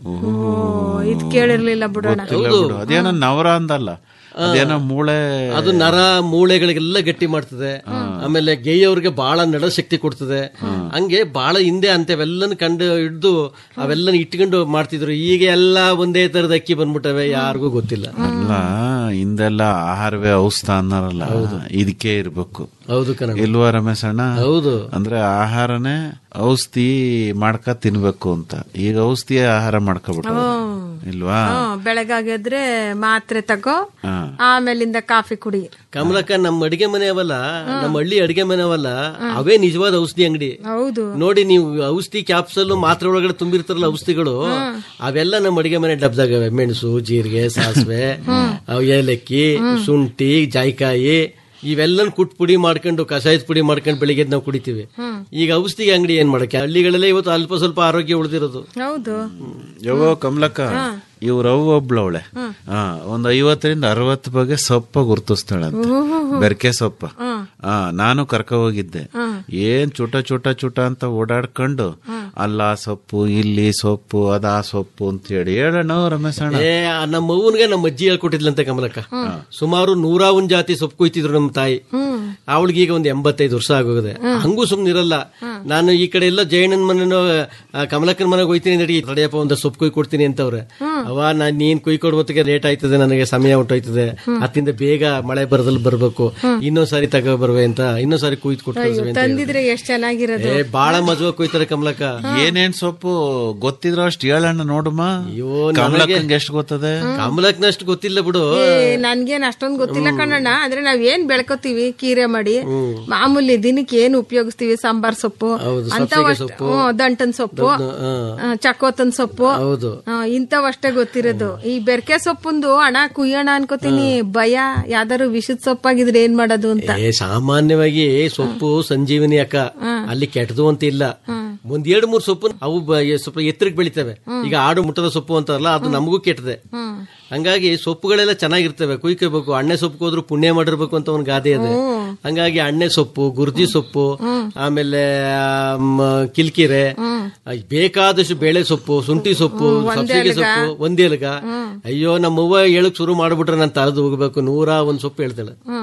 [SPEAKER 14] ಓ ಇದ್ ಕೇಳಿರ್ಲಿಲ್ಲ ಬಿಡೋಣ
[SPEAKER 3] ಹೌದು
[SPEAKER 13] ಅದೇನೋ ನವರ ಅಂದಲ್ಲ ಅದೇನೋ ಮೂಳೆ
[SPEAKER 3] ಅದು ನರ ಮೂಳೆಗಳಿಗೆಲ್ಲ ಗಟ್ಟಿ ಮಾಡ್ತದೆ ಆಮೇಲೆ ಗೇಯವ್ರಿಗೆ ಬಹಳ ನಡ ಶಕ್ತಿ ಕೊಡ್ತದೆ ಹಂಗೆ ಬಹಳ ಹಿಂದೆ ಅಂತವೆಲ್ಲನ ಕಂಡು ಹಿಡ್ದು ಅವೆಲ್ಲನ ಇಟ್ಕೊಂಡು ಮಾಡ್ತಿದ್ರು ಈಗ ಎಲ್ಲ ಒಂದೇ ತರದ ಅಕ್ಕಿ ಬಂದ್ಬಿಟ್ಟವೆ ಯಾರಿಗೂ ಗೊತ್ತಿಲ್ಲ
[SPEAKER 13] ಅಲ್ಲ ಹಿಂದೆಲ್ಲ ಆಹಾರವೇ ಔಷಧ ಅನ್ನೋರಲ್ಲ ಇದಕ್ಕೆ ಇರ್ಬೇಕು
[SPEAKER 3] ಹೌದು ಕಣ
[SPEAKER 13] ಇಲ್ವಾ ರಮೇಶ್ ಅಣ್ಣ
[SPEAKER 3] ಹೌದು
[SPEAKER 13] ಅಂದ್ರೆ ಆಹಾರನೇ ಔಷಧಿ ಮಾಡ್ಕ ತಿನ್ಬೇಕು ಅಂತ ಈಗ ಔಷಧಿ ಆಹಾರ ಮಾಡ್ಕೊಬಿಟ್ಟು ಇಲ್ವಾ
[SPEAKER 14] ಹ್ಮ್, ಬೆಳಗಾಗೆದ್ರೆ ಮಾತ್ರೆ ತಗೋ
[SPEAKER 13] ಹಾ.
[SPEAKER 14] ಆಮೇಲಿಂದ ಕಾಫಿ ಕುಡಿ
[SPEAKER 3] ಕಮಲಕ್ಕ ನಮ್ಮ ಅಡಿಗೆ ಮನೆ ಅವಲ್ಲ ನಮ್ಮ ಹಳ್ಳಿ ಅಡಿಗೆ ಮನೆ ಅವಲ್ಲ ಅವೇ ನಿಜವಾದ ಔಷಧಿ ಅಂಗಡಿ
[SPEAKER 14] ಹೌದು
[SPEAKER 3] ನೋಡಿ ನೀವು ಔಷಧಿ ಕ್ಯಾಪ್ಸಲ್ ಮಾತ್ರೆ ಒಳಗಡೆ ತುಂಬಿರ್ತಾರಲ್ಲ ಔಷಧಿಗಳು ಅವೆಲ್ಲ ನಮ್ಮ ಅಡಿಗೆ ಮನೆ ಡಬ್ದಾಗವೆ ಮೆಣಸು ಜೀರಿಗೆ ಸಾಸಿವೆ ಅವ್ ಏಲಕ್ಕಿ ಶುಂಠಿ ಜಾಯ್ಕಾಯಿ ಇವೆಲ್ಲನ್ ಕುಟ್ ಪುಡಿ ಮಾಡ್ಕೊಂಡು ಕಷಾಯದ ಪುಡಿ ಮಾಡ್ಕೊಂಡು ಬೆಳಿಗ್ಗೆ ನಾವು ಕುಡಿತೀವಿ ಈಗ ಔಷಧಿ ಅಂಗಡಿ ಏನ್ ಮಾಡಕ್ಕೆ ಹಳ್ಳಿಗಳಲ್ಲೇ ಇವತ್ತು ಅಲ್ಪ ಸ್ವಲ್ಪ ಆರೋಗ್ಯ ಉಳಿದಿರೋದು
[SPEAKER 14] ಹೌದು
[SPEAKER 13] ಯವ್ವ ಕಮಲಕ್ಕ ಇವ್ರ ಅವ್ವ ಒಬ್ಳವಳೆ ಹಾ ಒಂದ್ ಐವತ್ತರಿಂದ ಅರವತ್ತು ಬಗ್ಗೆ ಸೊಪ್ಪ ಗುರ್ತಿಸ್ತಾಳಂತ ಬೆರ್ಕೆ ಸೊಪ್ಪ ಹಾ ನಾನು ಕರ್ಕ ಹೋಗಿದ್ದೆ ಏನ್ ಚುಟ ಚುಟ ಚುಟ ಅಂತ ಓಡಾಡ್ಕೊಂಡು ಅಲ್ಲ ಆ ಸೊಪ್ಪು ಇಲ್ಲಿ ಸೊಪ್ಪು ಅದಾ ಸೊಪ್ಪು ಅಂತ ಹೇಳಿ ಹೇಳೋಣ ರಮೇಶ್ ಅಣ್ಣ
[SPEAKER 3] ಏ ಆ ನಮ್ಮ ಅವ್ವನ್ಗೆ ನಮ್ಮ ಅಜ್ಜಿ ಹೇಳ್ಕೊಟ್ಟಿದ್ಲಂತೆ ಕಮಲಕ್ಕ ಸುಮಾರು ನೂರ ಒಂದ್ ಜಾತಿ ಸೊಪ್ಪು ಕೊಯ್ತಿದ್ರು ನಮ್ಮ ತಾಯಿ ಅವಳಿಗೆ ಈಗ ಒಂದ್ ಎಂಬತ್ತೈದು ವರ್ಷ ಆಗೋಗಿದೆ ಹಂಗೂ ಸುಮ್ನಿರಲ್ಲ ನಾನು ಈ ಕಡೆ ಎಲ್ಲ ಜಯಣ್ಣನ ಮನೆನೋ ಆ, ಕಮಲಕ್ಕನ ಮನೆಗೆ ಹೋಯ್ತೀನಿ ನಡಿ ತಡೆಯಪ್ಪ ಒಂದು ಸೊಪ್ಪು ಕೊಯ್ ಕೊಡ್ತೀನಿ ಅಂತವ್ರೆ ಅವ ನಾನ್ ನೀನ್ ಕೊಯ್ ಕೊಡ್ಬೋತಿಗೆ ಲೇಟ್ ಆಯ್ತದೆ ನನಗೆ ಸಮಯ ಹೊಟ್ಟೋಯ್ತದೆ ಅತ್ತಿಂದ ಬೇಗ ಮಳೆ ಬರದಲ್ಲಿ ಬರ್ಬೇಕು ಇನ್ನೊಂದ್ ಸಾರಿ ತಗೋ ಬರ್ವೆ ಅಂತ ಇನ್ನೊಂದ್ ಸಾರಿ ಕುಯ್ದು ಕೊಟ್ಟು ಕಳ್ಸುವೆ ಅಂತ
[SPEAKER 14] ತಂದಿದ್ರೆ ಎಷ್ಟ್ ಚೆನ್ನಾಗಿರೋದು
[SPEAKER 3] ಏ ಬಾಳ ಮಜವಾಗಿ ಕೊಯ್ತಾರೆ ಕಮಲಕ್ಕ
[SPEAKER 13] ಏನೇನ್ ಸೊಪ್ಪು ಗೊತ್ತಿದ್ರ ಅಷ್ಟು ಹೇಳಣ್ಣ ನೋಡಮ್ಮ
[SPEAKER 3] ಅಯ್ಯೋ
[SPEAKER 13] ಕಮಲಕ್ಕಂಗೆ ಎಷ್ಟು ಗೊತ್ತದೆ
[SPEAKER 3] ಕಮಲಕ್ನಷ್ಟು ಗೊತ್ತಿಲ್ಲ ಬಿಡು
[SPEAKER 14] ಏ ನನ್ಗೇನ್ ಅಷ್ಟೊಂದ್ ಗೊತ್ತಿಲ್ಲ ಕಣಣ್ಣ ಅಂದ್ರೆ ನಾವ್ ಏನ್ ಬೆಳ್ಕೊತೀವಿ ಕೀರೆ ಮಾಡಿ ಮಾಮೂಲಿ ದಿನಕ್ಕೆ ಏನ್ ಉಪಯೋಗಿಸ್ತೀವಿ ಸಾಂಬಾರ್ ಸೊಪ್ಪು
[SPEAKER 3] ಹೌದು,
[SPEAKER 14] ಅಂತ
[SPEAKER 3] ಸಬ್ಸಿಗೆ ಸೊಪ್ಪು.
[SPEAKER 14] ದಂಟನ್ ಸೊಪ್ಪು
[SPEAKER 3] ಹಾ.
[SPEAKER 14] ಆ, ಚಕೋತನ್ ಸೊಪ್ಪು
[SPEAKER 3] ಹೌದು
[SPEAKER 14] ಆ, ಇಂಥವಷ್ಟೇ ಗೊತ್ತಿರೋದು ಈ ಬೆರ್ಕೆ ಸೊಪ್ಪುಂದು ಹಣ ಕುಯ್ಯೋಣ ಅನ್ಕೋತೀನಿ ಭಯ ಯಾವ್ದಾರು ವಿಷದ ಸೊಪ್ಪಾಗಿದ್ರೆ ಏನ್ ಮಾಡೋದು ಅಂತ
[SPEAKER 3] ಏ ಸಾಮಾನ್ಯವಾಗಿ ಸೊಪ್ಪು ಸಂಜೀವನಿ ಅಕ್ಕ ಅಲ್ಲಿ ಕೆಟ್ಟದು ಅಂತ ಇಲ್ಲ ಒಂದ್ ಎರಡ್ ಮೂರ್ ಸೊಪ್ಪು ಅವು ಬ- ಎ- ಸ್ವಲ್ಪ ಎತ್ತರಕ್ಕೆ ಬೆಳಿತವೆ ಈಗ ಆಡು ಮುಟ್ಟದ ಸೊಪ್ಪು ಅಂತಾರಲ್ಲ ಅದು ನಮಗೂ ಕೆಟ್ಟದೆ ಹಂಗಾಗಿ ಸೊಪ್ಪುಗಳೆಲ್ಲ ಚೆನ್ನಾಗಿರ್ತವೆ ಕುಯ್ಕೋಬೇಕು ಅಣ್ಣೆ ಸೊಪ್ಪು ಹೋದ್ರು ಪುಣ್ಯ ಮಾಡಿರ್ಬೇಕು ಅಂತ ಒಂದ್ ಗಾದೆ ಇದೆ ಹಂಗಾಗಿ ಅಣ್ಣೆ ಸೊಪ್ಪು ಗುರ್ಜಿ ಸೊಪ್ಪು ಆಮೇಲೆ ಆಮ್, ಕಿಲ್ಕಿರೆ ಆ, ಬೇಕಾದಷ್ಟು ಬೇಳೆ ಸೊಪ್ಪು ಶುಂಠಿ ಸೊಪ್ಪು ಸಬ್ಸಿಗೆ ಸೊಪ್ಪು ಒಂದೇಲ್ಗ ಅಯ್ಯೋ ನಮ್ಮವ್ವ ಹೇಳಕ್ ಶುರು ಮಾಡ್ಬಿಟ್ರೆ ನಾನು ತಳದು ಹೋಗ್ಬೇಕು ನೂರ ಒಂದ್ ಸೊಪ್ಪು ಹೇಳ್ತಾಳೆ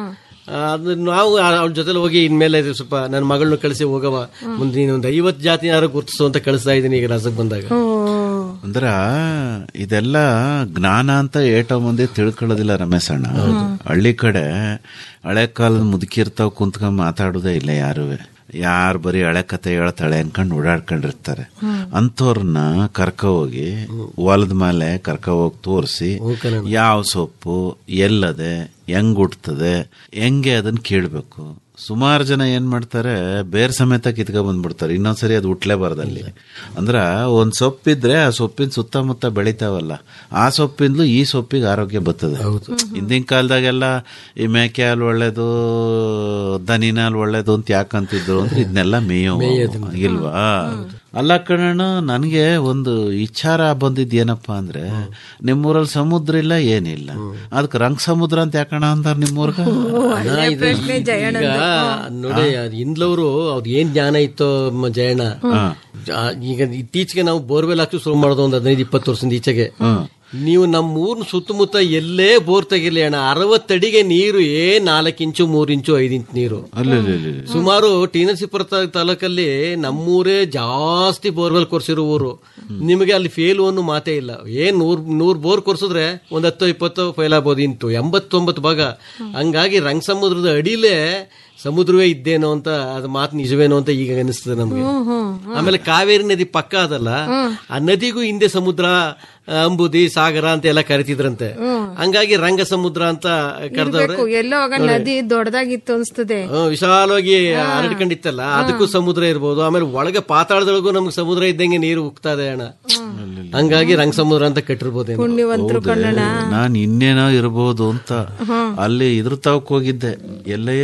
[SPEAKER 3] ಅದು ನಾವು ಅವಳ ಜೊತೆಲಿ ಹೋಗಿ ಇನ್ಮೇಲೆ ಇದು ಸ್ವಲ್ಪ ನನ್ನ ಮಗಳನ್ನ ಕಳಿಸಿ ಹೋಗವ ಮುಂದೆ ನೀನು ಒಂದು ಐವತ್ತು ಜಾತಿ ಯಾರು ಗುರುತಿಸು ಅಂತ ಕಳಿಸ್ತಾ ಇದ್ದೀನಿ ಈಗ ರಸಕ್ಕೆ ಬಂದಾಗ
[SPEAKER 13] ಅಂದ್ರ ಇದೆಲ್ಲ ಜ್ಞಾನ ಅಂತ ಏಟೋ ಮಂದಿ ತಿಳ್ಕೊಳ್ಳೋದಿಲ್ಲ ರಮೇಶಣ್ಣ ಹಳ್ಳಿ ಕಡೆ ಹಳೆ ಕಾಲದ ಮುದುಕಿರ್ತಾವ್ ಕುಂತ್ಕೊಂಡ್ ಮಾತಾಡೋದೇ ಇಲ್ಲ ಯಾರುವೆ ಯಾರು ಬರೀ ಹಳೆ ಕತೆ ಹೇಳ್ತಾಳೆ ಅನ್ಕೊಂಡು ಓಡಾಡ್ಕೊಂಡಿರ್ತಾರೆ ಅಂಥವ್ರನ್ನ ಕರ್ಕ ಹೋಗಿ ಹೊಲದ ಮೇಲೆ ಕರ್ಕ ಹೋಗಿ ತೋರಿಸಿ ಯಾವ ಸೊಪ್ಪು ಎಲ್ಲದೆ ಹೆಂಗ್ ಹುಟ್ತದೆ ಹೆಂಗೆ ಅದನ್ನ ಕೇಳ್ಬೇಕು ಸುಮಾರು ಜನ ಏನ್ ಮಾಡ್ತಾರೆ ಬೇರ್ ಸಮೇತ ಕಿತ್ಕ ಬಂದ್ಬಿಡ್ತಾರೆ ಇನ್ನೊಂದ್ಸರಿ ಅದು ಹುಟ್ಲೇಬಾರ್ದು ಅಲ್ಲಿ ಅಂದ್ರ ಒಂದ್ ಸೊಪ್ಪಿದ್ರೆ ಆ ಸೊಪ್ಪಿನ ಸುತ್ತಮುತ್ತ ಬೆಳಿತಾವಲ್ಲ ಆ ಸೊಪ್ಪಿಂದಲೂ ಈ ಸೊಪ್ಪಿಗೆ ಆರೋಗ್ಯ ಬರ್ತದೆ ಹಿಂದಿನ ಕಾಲದಾಗೆಲ್ಲ ಈ ಮೇಕೆ ಹಾಲು ಒಳ್ಳೇದು ದನಿನ ಹಾಲು ಒಳ್ಳೇದು ಅಂತ ಯಾಕಂತಿದ್ರು ಅಂದ್ರೆ ಇದನ್ನೆಲ್ಲ ಮೇಯೋ ಇಲ್ವಾ ಅಲ್ಲ ಕಣಣ್ಣ ನನಗೆ ಒಂದು ವಿಚಾರ ಬಂದಿದ್ ಏನಪ್ಪಾ ಅಂದ್ರೆ ನಿಮ್ಮೂರಲ್ಲಿ ಸಮುದ್ರ ಇಲ್ಲ ಏನಿಲ್ಲ ಅದಕ್ಕೆ ರಂಗ್ ಸಮುದ್ರ ಅಂತ ಯಾಕಣ ಅಂತಾರ ನಿಮ್ಮೂರ್ಗ
[SPEAKER 3] ಅಣ್ಣ, ಇದು ಈಗ ನೋಡಿ ಇಂದ್ಲವರು ಅವ್ರು ಏನ್ ಜ್ಞಾನ ಇತ್ತೋ ಮ ಜಯಣ್ಣ ಆ, ಈಗ ಇತ್ತೀಚೆಗೆ ನಾವು ಬೋರ್ವೆಲ್ ಹಾಕಿ ಶುರು ಮಾಡೋದು ಒಂದು ಹದಿನೈದು ಇಪ್ಪತ್ತು ವರ್ಷದಿಂದ ಈಚೆಗೆ ನೀವು ನಮ್ಮ ಊರ್ನ ಸುತ್ತಮುತ್ತ ಎಲ್ಲೇ ಬೋರ್ ತೆಗಿರ್ಲಿ ಅಣ್ಣ ಅರವತ್ತಡಿಗೆ ನೀರು ಏ ನಾಲ್ಕು ಇಂಚು ಮೂರ್ ಇಂಚು ಐದು ಇಂಚು ನೀರು ಸುಮಾರು ಟಿ ನರಸೀಪುರ ತಾ- ತಾಲೂಕಲ್ಲಿ ನಮ್ಮೂರೇ ಜಾಸ್ತಿ ಬೋರ್ವೆಲ್ ಕೊರ್ಸಿರೋ ಊರು ನಿಮಗೆ ಅಲ್ಲಿ ಫೇಲ್ ಅನ್ನೋ ಮಾತೇ ಇಲ್ಲ ಏನ್ ನೂರ್ ನೂರ್ ಬೋರ್ ಕೊರ್ಸಿದ್ರೆ ಒಂದ್ ಹತ್ತು ಇಪ್ಪತ್ತು ಫೇಲ್ ಆಗ್ಬೋದು ಇಂಟು ಎಂಬತ್ತೊಂಬತ್ತು ಭಾಗ ಹಂಗಾಗಿ ರಂಗ ಸಮುದ್ರದ ಅಡಿಲೇ ಸಮುದ್ರವೇ ಇದ್ದೇನೋ ಅಂತ ಅದು ಮಾತು ನಿಜವೇನೋ ಅಂತ ಈಗ ಅನಿಸ್ತದೆ ನಮ್ಗೆ ಆಮೇಲೆ ಕಾವೇರಿ ನದಿ ಪಕ್ಕ ಅದಲ್ಲ ಆ ನದಿಗೂ ಹಿಂದೆ ಸಮುದ್ರ ಆ, ಅಂಬುದಿ ಸಾಗರ ಅಂತ ಎಲ್ಲ ಕರಿತಿದ್ರಂತೆ ಹಂಗಾಗಿ ರಂಗ ಸಮುದ್ರ ಅಂತ ಕರೆದವ್ರೆ
[SPEAKER 14] ಇರ್ಬೇಕು ಎಲ್ಲೋ ಆಗ ನದಿ ದೊಡ್ಡದಾಗಿತ್ತು ಅನ್ಸ್ತದೆ
[SPEAKER 3] ಹ್ಮ್, ವಿಶಾಲವಾಗಿ ಹರಡ್ಕೊಂಡಿತ್ತಲ್ಲ ಅದಕ್ಕೂ ಸಮುದ್ರ ಇರ್ಬೋದು ಆಮೇಲೆ ಒಳಗೆ ಪಾತಾಳದೊಳಗೂ ನಮ್ಗೆ ಸಮುದ್ರ ಇದ್ದಂಗೆ ನೀರು ಉಕ್ತಾ ಇದೆ ಅಣ್ಣ ಹಂಗಾಗಿ ರಂಗ ಸಮುದ್ರ ಅಂತ ಕಟ್ಟಿರ್ಬೋದೇನೋ
[SPEAKER 14] ಪುಣ್ಯವಂತರು ಕಣ್ಣಣ್ಣ
[SPEAKER 13] ನಾನ್ ಇನ್ನೇನೋ ಇರ್ಬೋದು ಅಂತ ಅಲ್ಲಿ ಇದ್ರ ತಾವಕ್ ಹೋಗಿದ್ದೆ ಎಲ್ಲೇ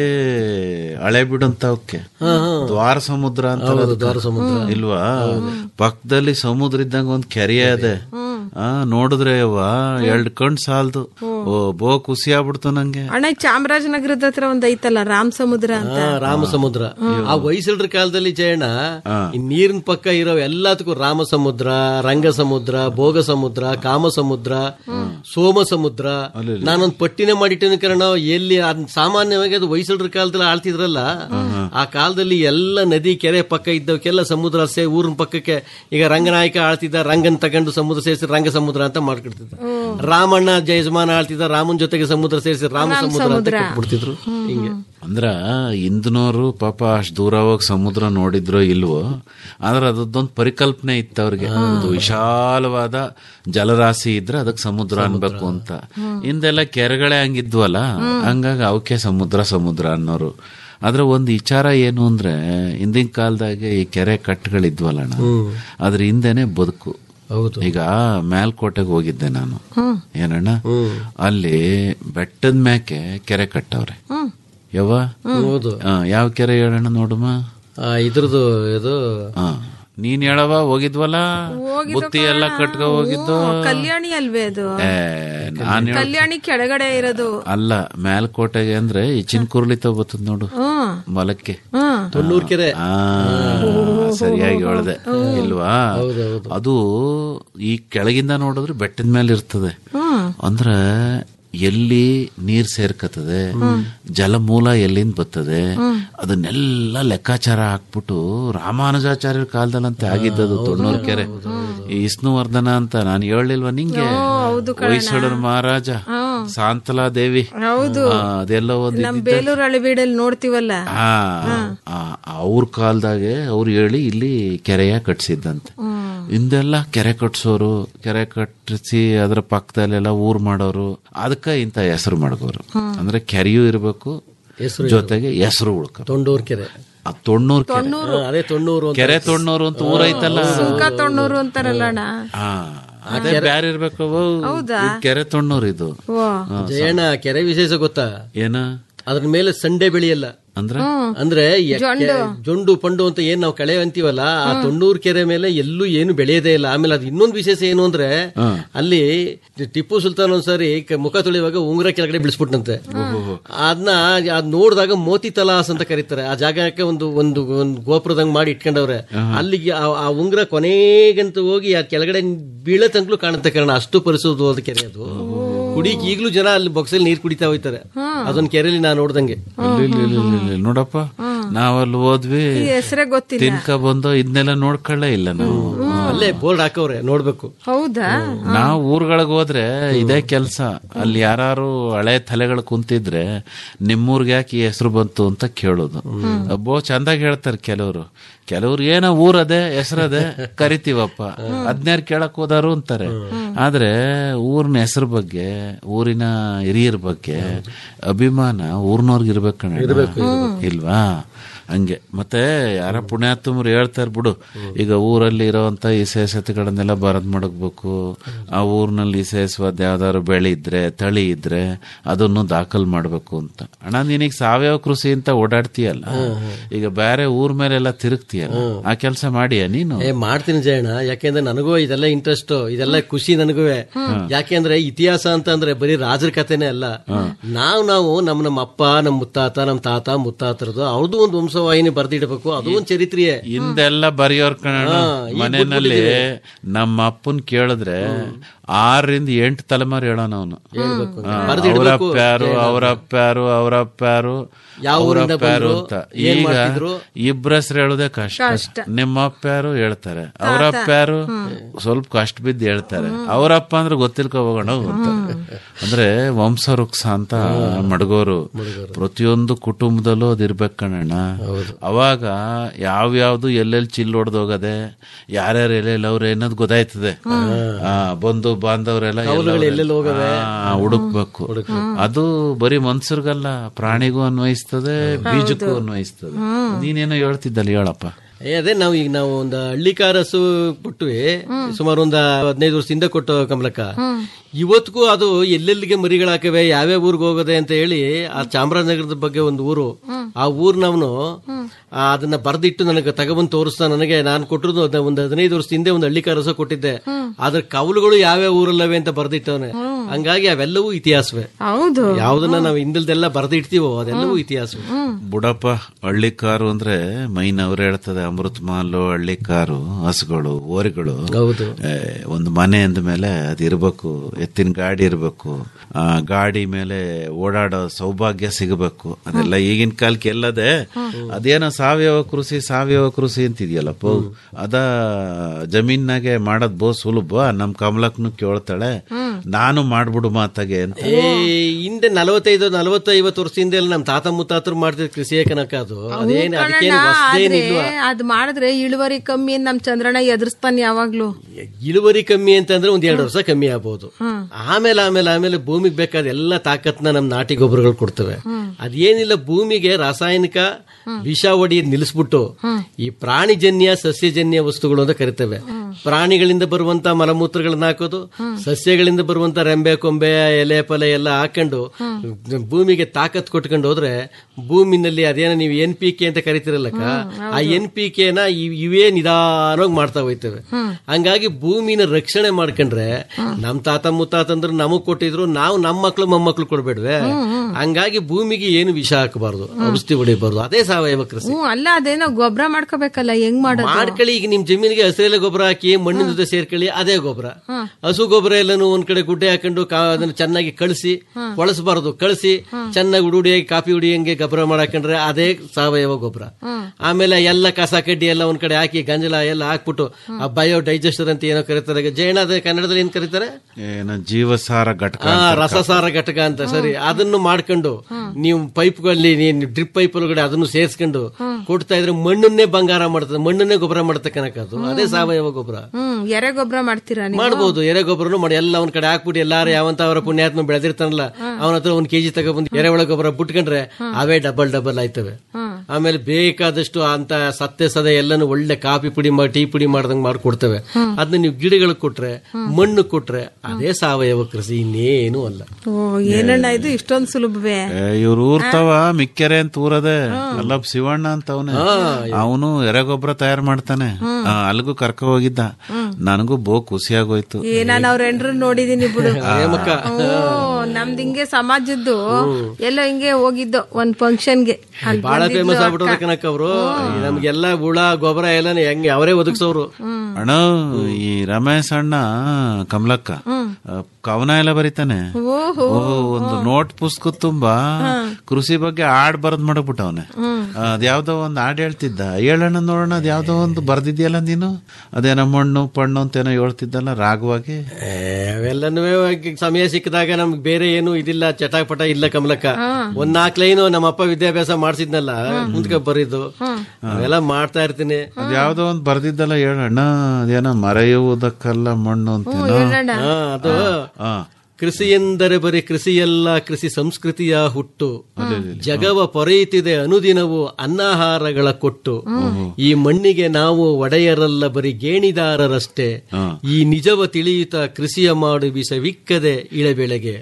[SPEAKER 13] ಹಳೆ ಬಿಡಂತವಕ್ಕೆ ದ್ವಾರ ಸಮುದ್ರ ಅಂತ ದ್ವಾರ ಸಮುದ್ರ ಇಲ್ವಾ ಪಕ್ಕದಲ್ಲಿ ಸಮುದ್ರ ಇದ್ದಂಗ ಒಂದ್ ಕೆರೆ ಅದೆ ಆ ನೋಡಿದ್ರೆ ಅವ್ವ ಎರಡ್ ಕಣ್ ಸಾಲ್ದು ಓ ಬೋ ಖುಷಿ ಆಗ್ಬಿಡ್ತು ನಂಗೆ
[SPEAKER 14] ಅಣ್ಣ ಈ ಚಾಮರಾಜನಗರದ ಹತ್ರ ಒಂದ್ ಐತಲ್ಲ ರಾಮ್ ಸಮುದ್ರ ಅಂತ
[SPEAKER 3] ಹಾ, ರಾಮ ಸಮುದ್ರ ಆ ಹೊಯ್ಸಳರ ಕಾಲದಲ್ಲಿ ಜಯಣ್ಣ ಈ ನೀರಿನ ಪಕ್ಕ ಇರೋ ಎಲ್ಲದಕ್ಕೂ ರಾಮ ಸಮುದ್ರ ರಂಗ ಸಮುದ್ರ ಭೋಗ ಸಮುದ್ರ ಕಾಮ ಸಮುದ್ರ ಸೋಮ ಸಮುದ್ರ ನಾನೊಂದ್ ಪಟ್ಟಿನೇ ಮಾಡಿಟ್ಟೇನೆ ಕಾರಣ ಎಲ್ಲಿ ಅದ್ ಸಾಮಾನ್ಯವಾಗಿ ಅದು ಹೊಯ್ಸಳರ ಕಾಲದಲ್ಲಿ ಆಳ್ತಿದ್ರಲ್ಲ ಆ ಕಾಲದಲ್ಲಿ ಎಲ್ಲ ನದಿ ಕೆರೆ ಪಕ್ಕ ಇದ್ದವಕ್ಕೆಲ್ಲ ಸಮುದ್ರ ಸೇ ಊರಿನ ಪಕ್ಕಕ್ಕೆ ಈಗ ರಂಗನಾಯಕ ಆಳ್ತಿದ್ದ ರಂಗನ್ ತಗೊಂಡು ಸಮುದ್ರ ಸೇರಿಸಿ ರಂಗ ಸಮುದ್ರ ಅಂತ ಮಾಡ್ಕೊಡ್ತಿದ್ದ ರಾಮಣ್ಣ ಜಯಜಮಾನ ಆಳ್ತಿದ್ದ ರಾಮನ್ ಜೊತೆಗೆ ಸಮುದ್ರ ಸೇರಿಸಿ ರಾಮ ಸಮುದ್ರ ಅಂತ ಕೊಟ್ಬಿಡ್ತಿದ್ರು ಹಿಂಗೆ
[SPEAKER 13] ಅಂದ್ರ ಹಿಂದಿನವರು ಪಾಪ ಅಷ್ಟ್ ದೂರ ಹೋಗಿ ಸಮುದ್ರ ನೋಡಿದ್ರೋ ಇಲ್ವೋ ಆದ್ರೆ ಅದೊಂದು ಪರಿಕಲ್ಪನೆ ಇತ್ತು ಅವ್ರಿಗೆ ಅದು ವಿಶಾಲವಾದ ಜಲರಾಶಿ ಇದ್ರೆ ಅದಕ್ಕೆ ಸಮುದ್ರ ಅನ್ಬೇಕು ಅಂತ ಹಿಂದೆಲ್ಲ ಕೆರೆಗಳೇ ಹಂಗಿದ್ವಲ್ಲ ಹಂಗಾಗಿ ಅವಕ್ಕೆ ಸಮುದ್ರ ಸಮುದ್ರ ಅನ್ನೋರು ಆದ್ರೆ ಒಂದು ವಿಚಾರ ಏನು ಅಂದ್ರೆ ಹಿಂದಿನ ಕಾಲದಾಗೆ ಈ ಕೆರೆ ಕಟ್ಟುಗಳಿದ್ವಲ್ಲಣ್ಣ ಅದ್ರ ಹಿಂದೆನೆ ಬದುಕು
[SPEAKER 3] ಹೌದು
[SPEAKER 13] ಈಗ ಮೇಲ್ಕೋಟೆಗೆ ಹೋಗಿದ್ದೆ ನಾನು ಏನಣ್ಣ ಅಲ್ಲಿ ಬೆಟ್ಟದ ಮ್ಯಾಕೆ ಕೆರೆ ಕಟ್ಟವ್ರೆ ಯವ್ವ
[SPEAKER 3] ಹೌದು
[SPEAKER 13] ಆ, ಯಾವ ಕೆರೆ ಹೇಳಣ್ಣ ನೋಡುಮ
[SPEAKER 3] ಆ, ಇದ್ರದ್ದು ಇದು
[SPEAKER 13] ಆ, ನೀನ್ ಹೇಳವ ಹೋಗಿದ್ವಲ್ಲ ಬುತ್ತಿ ಎಲ್ಲ ಕಟ್ಕೊ ಹೋಗಿದ್ದು
[SPEAKER 14] ಕಲ್ಯಾಣಿ ಅಲ್ವೇ ಅದು
[SPEAKER 13] ಏ, ನಾನ್ ಹೇಳ್-
[SPEAKER 14] ಕಲ್ಯಾಣಿ ಕೆಳಗಡೆ ಇರೋದು
[SPEAKER 13] ಅಲ್ಲ ಮೇಲ್ಕೋಟೆಗೆ ಅಂದ್ರೆ ಈ ಚಿನ್ಕುರ್ಲಿ ಬರ್ತದ ನೋಡು
[SPEAKER 14] ಹ್ಮ್
[SPEAKER 13] ಮಲಕ್ಕೆ
[SPEAKER 14] ಹ್ಮ್
[SPEAKER 3] ತೊಣ್ಣೂರ್ ಕೆರೆ
[SPEAKER 13] ಆ ಸರಿಯಾಗಿ ಹೇಳ್ದೆ ಇಲ್ವಾ ಅದು ಈ ಕೆಳಗಿಂದ ನೋಡಿದ್ರೆ ಬೆಟ್ಟದ ಮೇಲೆ ಇರ್ತದೆ
[SPEAKER 14] ಹ್ಮ್
[SPEAKER 13] ಅಂದ್ರೆ ಎಲ್ಲಿ ನೀರ್ ಸೇರ್ಕತ್ತದೆ ಜಲಮೂಲ ಎಲ್ಲಿಂದ ಬರ್ತದೆ ಅದನ್ನೆಲ್ಲ ಲೆಕ್ಕಾಚಾರ ಹಾಕ್ಬಿಟ್ಟು ರಾಮಾನುಜಾಚಾರ್ಯರ ಕಾಲದಲ್ಲಂತೆ ಆಗಿದ್ದದು ತೊಣ್ಣೂರ್ ಕೆರೆ ಈ ವಿಷ್ಣುವರ್ಧನ ಅಂತ ನಾನು ಹೇಳಿಲ್ವಾ ನಿಂಗೆ ಹೊಯ್ಸಳರ ಮಹಾರಾಜ ಸಾಂತಲಾ ದೇವಿ
[SPEAKER 14] ಹೌದು
[SPEAKER 13] ಆ, ಅದೆಲ್ಲ ಒಂದು
[SPEAKER 14] ನಮ್ ಬೇಲೂರು ಹಳೆಬೀಡಲ್ಲಿ ನೋಡ್ತೀವಲ್ಲ
[SPEAKER 13] ಆ, ಆ, ಅವ್ರ ಕಾಲದಾಗೆ ಅವ್ರು ಹೇಳಿ ಇಲ್ಲಿ ಕೆರೆಯ ಕಟ್ಸಿದ್ದಂತೆ ಹಿಂದೆಲ್ಲ ಕೆರೆ ಕಟ್ಸೋರು ಕೆರೆ ಕಟ್ಟಿಸಿ ಅದ್ರ ಪಕ್ಕದಲ್ಲೆಲ್ಲ ಊರ್ ಮಾಡೋರು ಅದಕ್ಕ ಇಂತ ಹೆಸರು ಮಾಡ್ಕೋರು ಅಂದ್ರೆ ಕೆರೆಯೂ ಇರ್ಬೇಕು ಜೊತೆಗೆ ಹೆಸರು ಉಳ್ಕ
[SPEAKER 3] ತೊಂಡೂರ್ ಕೆರೆ
[SPEAKER 13] ಆ ತೊಣ್ಣೂರ್ ಕೆರೆ
[SPEAKER 3] ಹಾ, ಅದೇ ತೊಣ್ಣೂರು ಅಂತ.
[SPEAKER 13] ಕೆರೆ ತೊಣ್ಣೂರು ಅಂತ ಊರೈತಲ್ಲ
[SPEAKER 14] ಸುಂಕ ತೊಣ್ಣೂರು ಅಂತಾರಲ್ಲ ಅಣ್ಣ
[SPEAKER 13] ಆ, ಅದೇ ಬ್ಯಾರೆ ಇರ್ಬೇಕು ಅವು.
[SPEAKER 14] ಹೌದಾ?
[SPEAKER 13] ಇದ್ ಕೆರೆ ತೊಣ್ಣೂರು ಇದು
[SPEAKER 14] ಓ
[SPEAKER 3] ಜಯಣ್ಣ ಕೆರೆ ವಿಶೇಷ ಗೊತ್ತಾ
[SPEAKER 13] ಏನ
[SPEAKER 3] ಅದ್ರ ಮೇಲೆ ಸಂಡೆ ಬೆಳೆಯಲ್ಲ
[SPEAKER 13] ಅಂದ್ರೆ
[SPEAKER 3] ಅಂದ್ರೆ ಎ- ಕೆ- ಜೊಂಡು ಪಂಡು ಅಂತ ಏನ್ ನಾವು ಕಳೆ ಅಂತೀವಲ್ಲ ಆ ತೊಣ್ಣೂರ್ ಕೆರೆ ಮೇಲೆ ಎಲ್ಲೂ ಏನು ಬೆಳೆಯೋದೇ ಇಲ್ಲ ಆಮೇಲೆ ಅದು ಇನ್ನೊಂದು ವಿಶೇಷ ಏನು ಅಂದ್ರೆ ಅಲ್ಲಿ ಟಿಪ್ಪು ಸುಲ್ತಾನ್ ಒಂದ್ಸರಿ ಕ- ಮುಖ ತೊಳೆಯುವಾಗ ಉಂಗುರ ಕೆಳಗಡೆ ಬಿಡಿಸ್ಬಿಟ್ನಂತೆ ಅದನ್ನ ಅದ್ ನೋಡಿದಾಗ ಮೋತಿ ತಲಾಸ್ ಅಂತ ಕರೀತಾರೆ ಆ ಜಾಗಕ್ಕೆ ಒಂದು ಒಂದು ಒಂದು ಗೋಪುರದಂಗ್ ಮಾಡಿ ಇಟ್ಕೊಂಡವ್ರೆ ಅಲ್ಲಿಗೆ ಆ- ಆ ಉಂಗುರ ಕೊನೆಗಂತ ಹೋಗಿ ಆ ಕೆಳಗಡೆ ಬೀಳತಂಗ್ಲೂ ಕಾಣುತ್ತೆ ಕಾರಣ ಅಷ್ಟು ಪರಿಶುದ್ಧವಾದ ಕೆರೆ ಅದು ಕುಡಿಕ್ ಈಗಲೂ ಜನ ಅಲ್ಲಿ ಬೊಕ್ಸಲ್ಲಿ ನೀರ್ ಕುಡಿತಾ ಹೋಯ್ತಾರೆ ಅದೊಂದ್ ಕೆರೆಯಲ್ಲಿ ನಾ ನೋಡ್ದಂಗೆ
[SPEAKER 13] ಇಲ್ಲಿ, ಇಲ್ಲಿ, ಇಲ್ಲಿ, ಇಲ್ಲಿ, ಇಲ್ಲಿ. ನೋಡಪ್ಪ ನಾವಲ್ಲಿ ಹೋದ್ವಿ
[SPEAKER 14] ಈ ಹೆಸರೇ ಗೊತ್ತಿಲ್ಲ
[SPEAKER 13] ತಿನ್ಕ ಬಂದು ಇದನ್ನೆಲ್ಲ ನೋಡ್ಕೊಳ್ಳೇ ಇಲ್ಲ ನಾವು
[SPEAKER 3] ಅಲ್ಲೇ ಬೋರ್ಡ್ ಹಾಕವ್ರೆ ನೋಡ್ಬೇಕು
[SPEAKER 14] ಹೌದಾ
[SPEAKER 13] ನಾವು ಊರ್ಗಳಿಗೆ ಹೋದ್ರೆ ಇದೇ ಕೆಲಸ ಅಲ್ಲಿ ಯಾರು ಹಳೆ ತಲೆಗಳು ಕುಂತಿದ್ರೆ ನಿಮ್ಮೂರ್ಗೆ ಯಾಕೆ ಈ ಹೆಸರು ಬಂತು ಅಂತ ಕೇಳೋದು ಅಬ್ಬೋ ಚಂದಾಗಿ ಹೇಳ್ತಾರೆ ಕೆಲವರು ಕೆಲವ್ರು ಏನೋ ಊರದೆ ಹೆಸರದೆ ಕರಿತೀವಪ್ಪ ಅದ್ನ್ಯಾರು ಕೇಳಕ್ ಹೋದಾರು ಅಂತಾರೆ ಆದ್ರೆ ಊರಿನ ಹೆಸರು ಬಗ್ಗೆ ಊರಿನ ಹಿರಿಯರ ಬಗ್ಗೆ ಅಭಿಮಾನ ಊರ್ನವ್ರಿಗೆ ಇರ್ಬೇಕು ಕಣ ಇಲ್ವಾ ಹಂಗೆ ಮತ್ತೆ ಯಾರ ಪುಣ್ಯಾತ್ಮರು ಹೇಳ್ತಾರೆ ಬಿಡು ಈಗ ಊರಲ್ಲಿ ಇರೋವಂತ ಈ ಸೇಸತೆಗಳನ್ನೆಲ್ಲ ಬರದ್ ಮಡಗ್ಬೇಕು ಆ ಊರಿನಲ್ಲಿ ವಿಶೇಷವಾದ ಯಾವ್ದಾದ್ರು ಬೆಳೆ ಇದ್ರೆ ತಳಿ ಇದ್ರೆ ಅದನ್ನು ದಾಖಲ್ ಮಾಡ್ಬೇಕು ಅಂತ ಅಣ್ಣ ನೀನೀಗ ಸಾವಯವ ಕೃಷಿ ಅಂತ ಓಡಾಡ್ತೀಯಲ್ಲ ಈಗ ಬೇರೆ ಊರ್ ಮೇಲೆಲ್ಲ ತಿರುಗ್ತೀಯಲ್ಲ ಆ ಕೆಲಸ ಮಾಡಿಯ ನೀನು
[SPEAKER 3] ಏ ಮಾಡ್ತೀನಿ ಜಯಣ್ಣ ಯಾಕೆಂದ್ರೆ ನನಗೂ ಇದೆಲ್ಲ ಇಂಟ್ರೆಸ್ಟ್ ಇದೆಲ್ಲ ಖುಷಿ ನನಗೂ ಯಾಕೆಂದ್ರೆ ಇತಿಹಾಸ ಅಂತ ಅಂದ್ರೆ ಬರೀ ರಾಜರ ಕಥೆನೇ ಅಲ್ಲ ನಾವು ನಾವು ನಮ್ಮ ನಮ್ಮ ಅಪ್ಪ ನಮ್ಮ ಮುತ್ತಾತ ನಮ್ಮ ತಾತ ಮುತ್ತಾತರದು ಅವ್ರದ್ದು ಒಂದು ವಂಶವಾಹಿನಿ ಬರ್ದಿಡ್ಬೇಕು ಅದು ಒಂದು ಚರಿತ್ರೆಯೇ
[SPEAKER 13] ಹಿಂದೆಲ್ಲ ಬರೆಯೋರ್ ಕಣ
[SPEAKER 3] ಹಾ, ಈಗ
[SPEAKER 13] ಮನೆಯಲ್ಲಿ ನಮ್ಮ ಅಪ್ಪನ್ ಕೇಳಿದ್ರೆ ಆರರಿಂದ ಎಂಟು ತಲೆಮಾರು ಹೇಳೋಣ ಅವನು
[SPEAKER 3] ಬರ್ದಿಡ್ಬೇಕು.
[SPEAKER 13] ಅವರಪ್ಪ ಯಾರು ಅವರಪ್ಪ ಯಾರು ಅವರಪ್ಪ ಯಾರು
[SPEAKER 3] ಯಾವ ಊರಿಂದ
[SPEAKER 13] ಅವರಪ್ಪ ಯಾರು
[SPEAKER 3] ಬಂದ್ರು,
[SPEAKER 13] ಅಂತ
[SPEAKER 3] ಏನ್
[SPEAKER 13] ಈಗ
[SPEAKER 3] ಮಾಡ್ತಿದ್ರು?
[SPEAKER 13] ಇಬ್ರ ಹೆಸರು ಹೇಳೋದೇ ಕಷ್ಟ ನಿಮ್ಮ ಅಪ್ಪ ಯಾರು ಹೇಳ್ತಾರೆ ಅವರಪ್ಪ ಯಾರು ಸ್ವಲ್ಪ ಕಷ್ಟ ಬಿದ್ದು ಹೇಳ್ತಾರೆ ಅವರಪ್ಪ ಅಂದ್ರೆ ಗೊತ್ತಿಲ್ಕೊ ಹೋಗೋಣ ಅಂತಾರೆ. ಅಂದ್ರೆ ವಂಶ ವೃಕ್ಷ ಅಂತ ಮಡಗೋರು ಪ್ರತಿಯೊಂದು ಕುಟುಂಬದಲ್ಲೂ ಅದಿರ್ಬೇಕು ಕಣಣ್ಣ ಅವಾಗ ಯಾವ್ಯಾವ್ದು ಎಲ್ಲೆಲ್ಲಿ ಚಿಲ್ ಹೊಡೆದೋಗದೆ ಯಾರ್ಯಾರು ಎಲ್ಲೆಲ್ಲಿ ಅವ್ರು ಅನ್ನೋದು ಗೊತ್ತಾಯ್ತದೆ ಆ, ಬಂಧು ಬಾಂಧವರೆಲ್ಲ
[SPEAKER 3] ಕೌಲುಗಳು ಎಲ್ಲೆಲ್ಲಿ ಹೋಗವೆ?
[SPEAKER 13] ಹುಡುಕ್ಬೇಕು ಅದು ಬರೀ ಮನ್ಸರ್ಗಲ್ಲ ಪ್ರಾಣಿಗೂ ಅನ್ವಯಿಸ್ತದೆ ಬೀಜಕ್ಕೂ ಅನ್ವಯಿಸ್ತದೆ ನೀನೇನೋ ಹೇಳ್ತಿದ್ದಲ್ಲ ಹೇಳಪ್ಪ
[SPEAKER 3] ಏ ಅದೇ ನಾವು ಈಗ ನಾವು ಒಂದು ಹಳ್ಳಿಕಾರ ಹಸು ಕೊಟ್ವಿ ಸುಮಾರು ಒಂದು ಹದಿನೈದು ವರ್ಷದಿಂದ ಕೊಟ್ಟು ಕಮಲಕ್ಕ ಇವತ್ತಿಗೂ ಅದು ಎಲ್ಲೆಲ್ಲಿಗೆ ಮರಿಗಳಾಕವೆ ಯಾವ್ಯಾವ ಊರಿಗೆ ಹೋಗೋದೆ ಅಂತ ಹೇಳಿ ಆ ಚಾಮರಾಜನಗರದ ಬಗ್ಗೆ ಒಂದು ಊರು ಆ ಊರ್ನವನು ಅದನ್ನ ಬರ್ದಿಟ್ಟು ನನಗೆ ತಗೊಬಂದು ತೋರಿಸ್ತಾ ನನಗೆ ನಾನು ಕೊಟ್ಟಿರೋದು ಅದ್ನ ಒಂದು ಹದಿನೈದು ವರ್ಷದ ಹಿಂದೆ ಒಂದು ಹಳ್ಳಿಕಾರ ಹಸು ಕೊಟ್ಟಿದ್ದೆ ಅದ್ರ ಕವಲುಗಳು ಯಾವ್ಯಾವ ಊರಲ್ಲವೆ ಅಂತ ಬರ್ದಿಟ್ಟವನೆ ಹಂಗಾಗಿ ಅವೆಲ್ಲವೂ ಇತಿಹಾಸವೇ
[SPEAKER 14] ಹೌದು
[SPEAKER 3] ಯಾವ್ದನ್ನ ನಾವು ಹಿಂದಲ್ದೆಲ್ಲ ಬರ್ದಿಡ್ತೀವೋ ಅದೆಲ್ಲವೂ ಇತಿಹಾಸವೇ
[SPEAKER 13] ಬುಡಪ್ಪ ಹಳ್ಳಿ ಕಾರು ಅಂದ್ರೆ ಮೈನ್ ಅವ್ರು ಹೇಳ್ತದೆ ಅಮೃತ್ ಮಾಲು ಹಳ್ಳಿ ಕಾರು ಹಸುಗಳು ಓರಿಗಳು
[SPEAKER 3] ಹೌದು
[SPEAKER 13] ಏ, ಒಂದು ಮನೆ ಅಂದ ಮೇಲೆ ಅದು ಇರ್ಬೇಕು ಎತ್ತಿನ ಗಾಡಿ ಇರ್ಬೇಕು ಆ ಗಾಡಿ ಮೇಲೆ ಓಡಾಡೋ ಸೌಭಾಗ್ಯ ಸಿಗಬೇಕು ಅದೆಲ್ಲ ಈಗಿನ ಕಾಲಕ್ಕೆ ಎಲ್ಲದೆ ಅದೇನೋ ಸಾವಯವ ಕೃಷಿ ಸಾವಯವ ಕೃಷಿ ಅಂತಿದ್ಯಲ್ಲಪ್ಪ ಅದ ಜಮೀನಾಗೆ ಮಾಡೋದ್ ಬೋ ಸುಲಭ ನಮ್ ಕಮಲಕ್ನು ಕೇಳ್ತಾಳೆ ನಾನು ಮಾಡ್ಬಿಡು ಮಾತಾಗೆ ಅಂತ
[SPEAKER 3] ಏ ಹಿಂದೆ ನಲವತ್ತೈದು ನಲವತ್ತು ಐವತ್ತು ವರ್ಷದಿಂದ ಎಲ್ಲ ನಮ್ ತಾತ ಮುತ್ತಾತರು ಮಾಡ್ತಿದ್ ಕೃಷಿಯೇ ಕನಕ ಅದು ಅದೇನು ಅದಕ್ಕೇನು ಹೊಸದೇನಿಲ್ವಾ
[SPEAKER 14] ಅದ್ ಮಾಡಿದ್ರೆ ಇಳುವರಿ ಕಮ್ಮಿ ಅಂತ ನಮ್ ಚಂದ್ರಣ್ಣ ಎದುರಿಸ್ತಾನೆ ಯಾವಾಗ್ಲೂ
[SPEAKER 3] ಇಳುವರಿ ಕಮ್ಮಿ ಅಂತಂದ್ರೆ ಒಂದ್ ಎರಡು ವರ್ಷ ಕಮ್ಮಿ ಆಗ್ಬೋದು ಆಮೇಲೆ ಆಮೇಲೆ ಆಮೇಲೆ ಭೂಮಿಗೆ ಬೇಕಾದ ಎಲ್ಲ ತಾಕತ್ನ ನಮ್ ನಾಟಿ ಗೊಬ್ಬರಗಳು ಕೊಡ್ತವೆ ಅದೇನಿಲ್ಲ ಭೂಮಿಗೆ ರಾಸಾಯನಿಕ ವಿಷ ಹೊಡಿಯೋದ್ ನಿಲ್ಲಿಸ್ಬಿಟ್ಟು ಈ ಪ್ರಾಣಿಜನ್ಯ ಸಸ್ಯಜನ್ಯ ವಸ್ತುಗಳು ಅಂತ ಕರಿತೇವೆ ಪ್ರಾಣಿಗಳಿಂದ ಬರುವಂತ ಮಲಮೂತ್ರಗಳನ್ನ ಹಾಕೋದು ಸಸ್ಯಗಳಿಂದ ಬರುವಂತ ರೆಂಬೆ ಕೊಂಬೆ ಎಲೆ ಪಲೆ ಎಲ್ಲ ಹಾಕೊಂಡು ಭೂಮಿಗೆ ತಾಕತ್ ಕೊಟ್ಕೊಂಡು ಹೋದ್ರೆ ಭೂಮಿನಲ್ಲಿ ಅದೇನೋ ನೀವು ಎನ್ ಪಿ ಕೆ ಅಂತ ಕರಿತಿರಲ್ಲಕ್ಕ ಆ ಎನ್ ಪಿ ಕೆನ ಇವೇ ನಿಧಾನವಾಗಿ ಮಾಡ್ತಾ ಹೋಯ್ತವೆ ಹಂಗಾಗಿ ಭೂಮಿನ ರಕ್ಷಣೆ ಮಾಡ್ಕೊಂಡ್ರೆ ನಮ್ ತಾತ ಮುತ್ತಾತಂದ್ರು ನಮಗ್ ಕೊಟ್ಟಿದ್ರು ನಾವು ನಮ್ಮ ಮಕ್ಳು ಮೊಮ್ಮಕ್ಳು ಕೊಡ್ಬೇಡ್ವೆ ಹಂಗಾಗಿ ಭೂಮಿಗೆ ಏನು ವಿಷ ಹಾಕಬಾರ್ದು ಔಷಧಿ ಹೊಡಿಬಾರ್ದು ಅದೇ ಸಾವಯವ ಕೃಷಿ
[SPEAKER 14] ಹ್ಮ್ ಅಲ್ಲ ಅದೇನೋ ಗೊಬ್ಬರ ಮಾಡ್ಕೋಬೇಕಲ್ಲ ಹೆಂಗ್ ಮಾಡೋದು
[SPEAKER 3] ಮಾಡ್ಕೊಳ್ಳಿ ಈಗ ನಿಮ್ ಜಮೀನಿಗೆ ಹಸಿರೆಲೆ ಗೊಬ್ಬರ ಹಾಕಿ ಮಣ್ಣಿನ ಜೊತೆ ಸೇರ್ಕೊಳ್ಳಿ ಅದೇ ಗೊಬ್ಬರ ಹಸು ಗೊಬ್ಬರ ಎಲ್ಲಾನು ಒಂದ್ ಕಡೆ ಗುಡ್ಡೆ ಹಾಕೊಂಡು ಕಾ- ಅದನ್ನ ಚೆನ್ನಾಗಿ ಕಳಿಸಿ ಕೊಳಸಬಾರದು ಕಳಿಸಿ ಚೆನ್ನಾಗಿ ಉಡುಡಿಯಾಗಿ ಕಾಫಿ ಉಡಿಯಂಗೆ ಗೊಬ್ಬರ ಮಾಡಾಕೊಂಡ್ರೆ ಅದೇ ಸಾವಯವ ಗೊಬ್ಬರ ಆಮೇಲೆ ಎಲ್ಲ ಕಸ ಕಡ್ಡಿ ಎಲ್ಲ ಒಂದ್ ಕಡೆ ಹಾಕಿ ಗಂಜಲ ಎಲ್ಲ ಹಾಕ್ಬಿಟ್ಟು ಆ ಬಯೋ ಡೈಜೆಸ್ಟರ್ ಅಂತ ಏನೋ ಕರೀತಾರೆ ಜೈನ ಅದೇ ಕನ್ನಡದಲ್ಲಿ ಏನ್ ಕರೀತಾರೆ
[SPEAKER 13] ಏನೋ ಜೀವಸಾರ ಘಟಕ
[SPEAKER 3] ಆ
[SPEAKER 13] ಅಂತ
[SPEAKER 3] ರಸಸಾರ ಘಟಕ ಅಂತ ಸರಿ ಅದನ್ನು ಮಾಡ್ಕೊಂಡು ನೀವು ಪೈಪ್ಗಳಲ್ಲಿ ಡ್ರಿಪ್ ಪೈಪ್ ಒಳಗಡೆ ಅದನ್ನು ಸೇರ್ಸ್ಕೊಂಡು ಕೊಡ್ತಾ ಇದ್ರೆ ಮಣ್ಣನ್ನೇ ಬಂಗಾರ ಮಾಡ್ತದೆ ಮಣ್ಣನ್ನೇ ಗೊಬ್ಬರ ಮಾಡ್ತಕ್ಕನಕ ಅದು ಅದೇ ಸಾವಯವ ಗೊಬ್ಬರ
[SPEAKER 14] ಹ್ಮ್ ಎರೆ ಗೊಬ್ಬರ ಮಾಡ್ತೀರಾ ನೀವು
[SPEAKER 3] ಮಾಡ್ಬೋದು ಎರೆ ಗೊಬ್ಬರನು ಮಾಡಿ ಎಲ್ಲ ಒಂದ್ ಕಡೆ ಹಾಕ್ಬಿಟ್ಟು ಎಲ್ಲಾರು ಯಾವಂತ ಅವರ ಪುಣ್ಯಾತ್ಮ ಬೆಳೆದಿರ್ತಾನಲ್ಲ ಅವನ ಹತ್ರ ಒಂದ್ ಕೆಜಿ ತಗೊಬಂದು ಎರೆಹುಳ ಗೊಬ್ಬರ ಬಿಟ್ಕೊಂಡ್ರೆ ಅವೇ ಡಬಲ್ ಡಬಲ್ ಆಯ್ತವೆ ಆಮೇಲೆ ಬೇಕಾದಷ್ಟು ಅಂತ ಸತ್ಯ ಸದೆ ಎಲ್ಲಾನು ಒಳ್ಳೆ ಕಾಫಿ ಪುಡಿ ಮಾಡಿ ಟೀ ಪುಡಿ ಮಾಡ್ದಂಗ್ ಮಾಡ್ಕೊಡ್ತೇವೆ ಅದನ್ನ ನೀವು ಗಿಡಗಳಿಗೆ ಕೊಟ್ರೆ ಮಣ್ಣು ಕೊಟ್ರೆ ಅದೇ ಸಾವಯವ ಕೃಷಿ ಇನ್ನೇನು ಅಲ್ಲ
[SPEAKER 14] ಓ ಏನಣ್ಣ ಇದು ಇಷ್ಟೊಂದ್ ಸುಲಭವೇ
[SPEAKER 13] ಇವ್ರು ಊರ್ತವ ಮಿಕ್ಕೆರೆ ಅಂತ ಊರದೆ ಅಲ್ಲ ಶಿವಣ್ಣ ಅಂತ ಅವನೇ ಅವನು ಎರೆಗೊಬ್ಬರ ತಯಾರು ಮಾಡ್ತಾನೆ ಆ, ಅಲ್ಲಿಗೂ ಕರ್ಕ ಹೋಗಿದ್ದ ನನಗೂ ಬೋ ಖುಷಿಯಾಗೋಯ್ತು
[SPEAKER 14] ಏ ನಾನು ಅವ್ರ ಎಂಡ್ರು ನೋಡಿದೀನಿ ಬಿಡು ಓ ನಮ್ದು ಹಿಂಗೆ ಸಮಾಜದ್ದು ಎಲ್ಲೋ ಹಿಂಗೆ ಹೋಗಿದ್ದು ಒಂದ್ ಫಂಕ್ಷನ್ಗೆ ಅಲ್ಲಿ
[SPEAKER 3] ಬಹಳ
[SPEAKER 14] ಬಂದಿದ್ಲು.
[SPEAKER 3] ಫೇಮಸ್ ಆಗ್ಬಿಟ್ಟವ್ರೆ ಕನಕ ಅವರು ನಮ್ಗೆಲ್ಲ ಹುಳ ಗೊಬ್ಬರ ಎಲ್ಲ ಹೆಂಗೆ ಅವರೇ ಒದಗಿಸೋರು
[SPEAKER 13] ಅಣ್ಣ ಈ ರಮೇಶ್ ಅಣ್ಣ ಕಮಲಕ್ಕ ಆ, ಕವನ ಎಲ್ಲ ಬರೀತಾನೆ
[SPEAKER 14] ಓಹೋ
[SPEAKER 13] ಓ ಒಂದು ನೋಟ್ ಪುಸ್ತಕ ತುಂಬಾ ಕೃಷಿ ಬಗ್ಗೆ ಹಾಡ್ ಬರದ್ ಮಾಡಬಿಟ್ಟವನೆ ಅದ್ಯಾವ್ದೋ ಒಂದು ಹಾಡ್ ಹೇಳ್ತಿದ್ದ ಹೇಳಣ್ಣ ನೋಡೋಣ ಅದ್ಯಾವ್ದೋ ಒಂದು ಬರ್ದಿದ್ಯಲ್ಲ ನೀನು ಅದೇನೋ ಮಣ್ಣು ಪಣ್ಣು ಅಂತೇನೋ ಹೇಳ್ತಿದ್ದಲ್ಲ ರಾಗವಾಗಿ
[SPEAKER 3] ಏ, ಅವೆಲ್ಲನೂ ಸಮಯ ಸಿಕ್ಕಿದಾಗ ನಮ್ಗೆ ಬೇರೆ ಏನು ಇದಿಲ್ಲ ಚಟಾಪಟ ಇಲ್ಲ ಕಮಲಕ್ಕ ಒಂದ್ ನಾಲ್ಕು ಲೈನು ನಮ್ಮಪ್ಪ ವಿದ್ಯಾಭ್ಯಾಸ ಮಾಡ್ಸಿದ್ನಲ್ಲ ಮುಂದ್ಕ ಬರೀದು ಅವೆಲ್ಲ ಮಾಡ್ತಾ ಇರ್ತೀನಿ
[SPEAKER 13] ಅದ್ಯಾವ್ದೋ ಒಂದು ಬರ್ದಿದ್ದಲ್ಲ ಹೇಳಣ್ಣ ಅದೇನೋ ಮರೆಯುವುದಕ್ಕಲ್ಲ ಮಣ್ಣು ಅಂತೇನೋ
[SPEAKER 14] ಹೇಳಣ್ಣ
[SPEAKER 3] ಹಾ ಅದು
[SPEAKER 13] ಹಾ
[SPEAKER 3] ಕೃಷಿ ಎಂದರೆ ಬರೀ ಕೃಷಿಯಲ್ಲ ಕೃಷಿ ಸಂಸ್ಕೃತಿಯ ಹುಟ್ಟು ಜಗವ ಪೊರೆಯುತ್ತಿದೆ ಅನುದಿನವು ಅನ್ನಾಹಾರಗಳ ಕೊಟ್ಟು ಈ ಮಣ್ಣಿಗೆ ನಾವು ಒಡೆಯರಲ್ಲ ಬರೀ ಗೇಣಿದಾರರಷ್ಟೇ ಈ ನಿಜವ ತಿಳಿಯುತ್ತ ಕೃಷಿಯ ಮಾಡು ವಿಷವಿಕ್ಕದೆ ಇಳಬೆಳೆಗೆ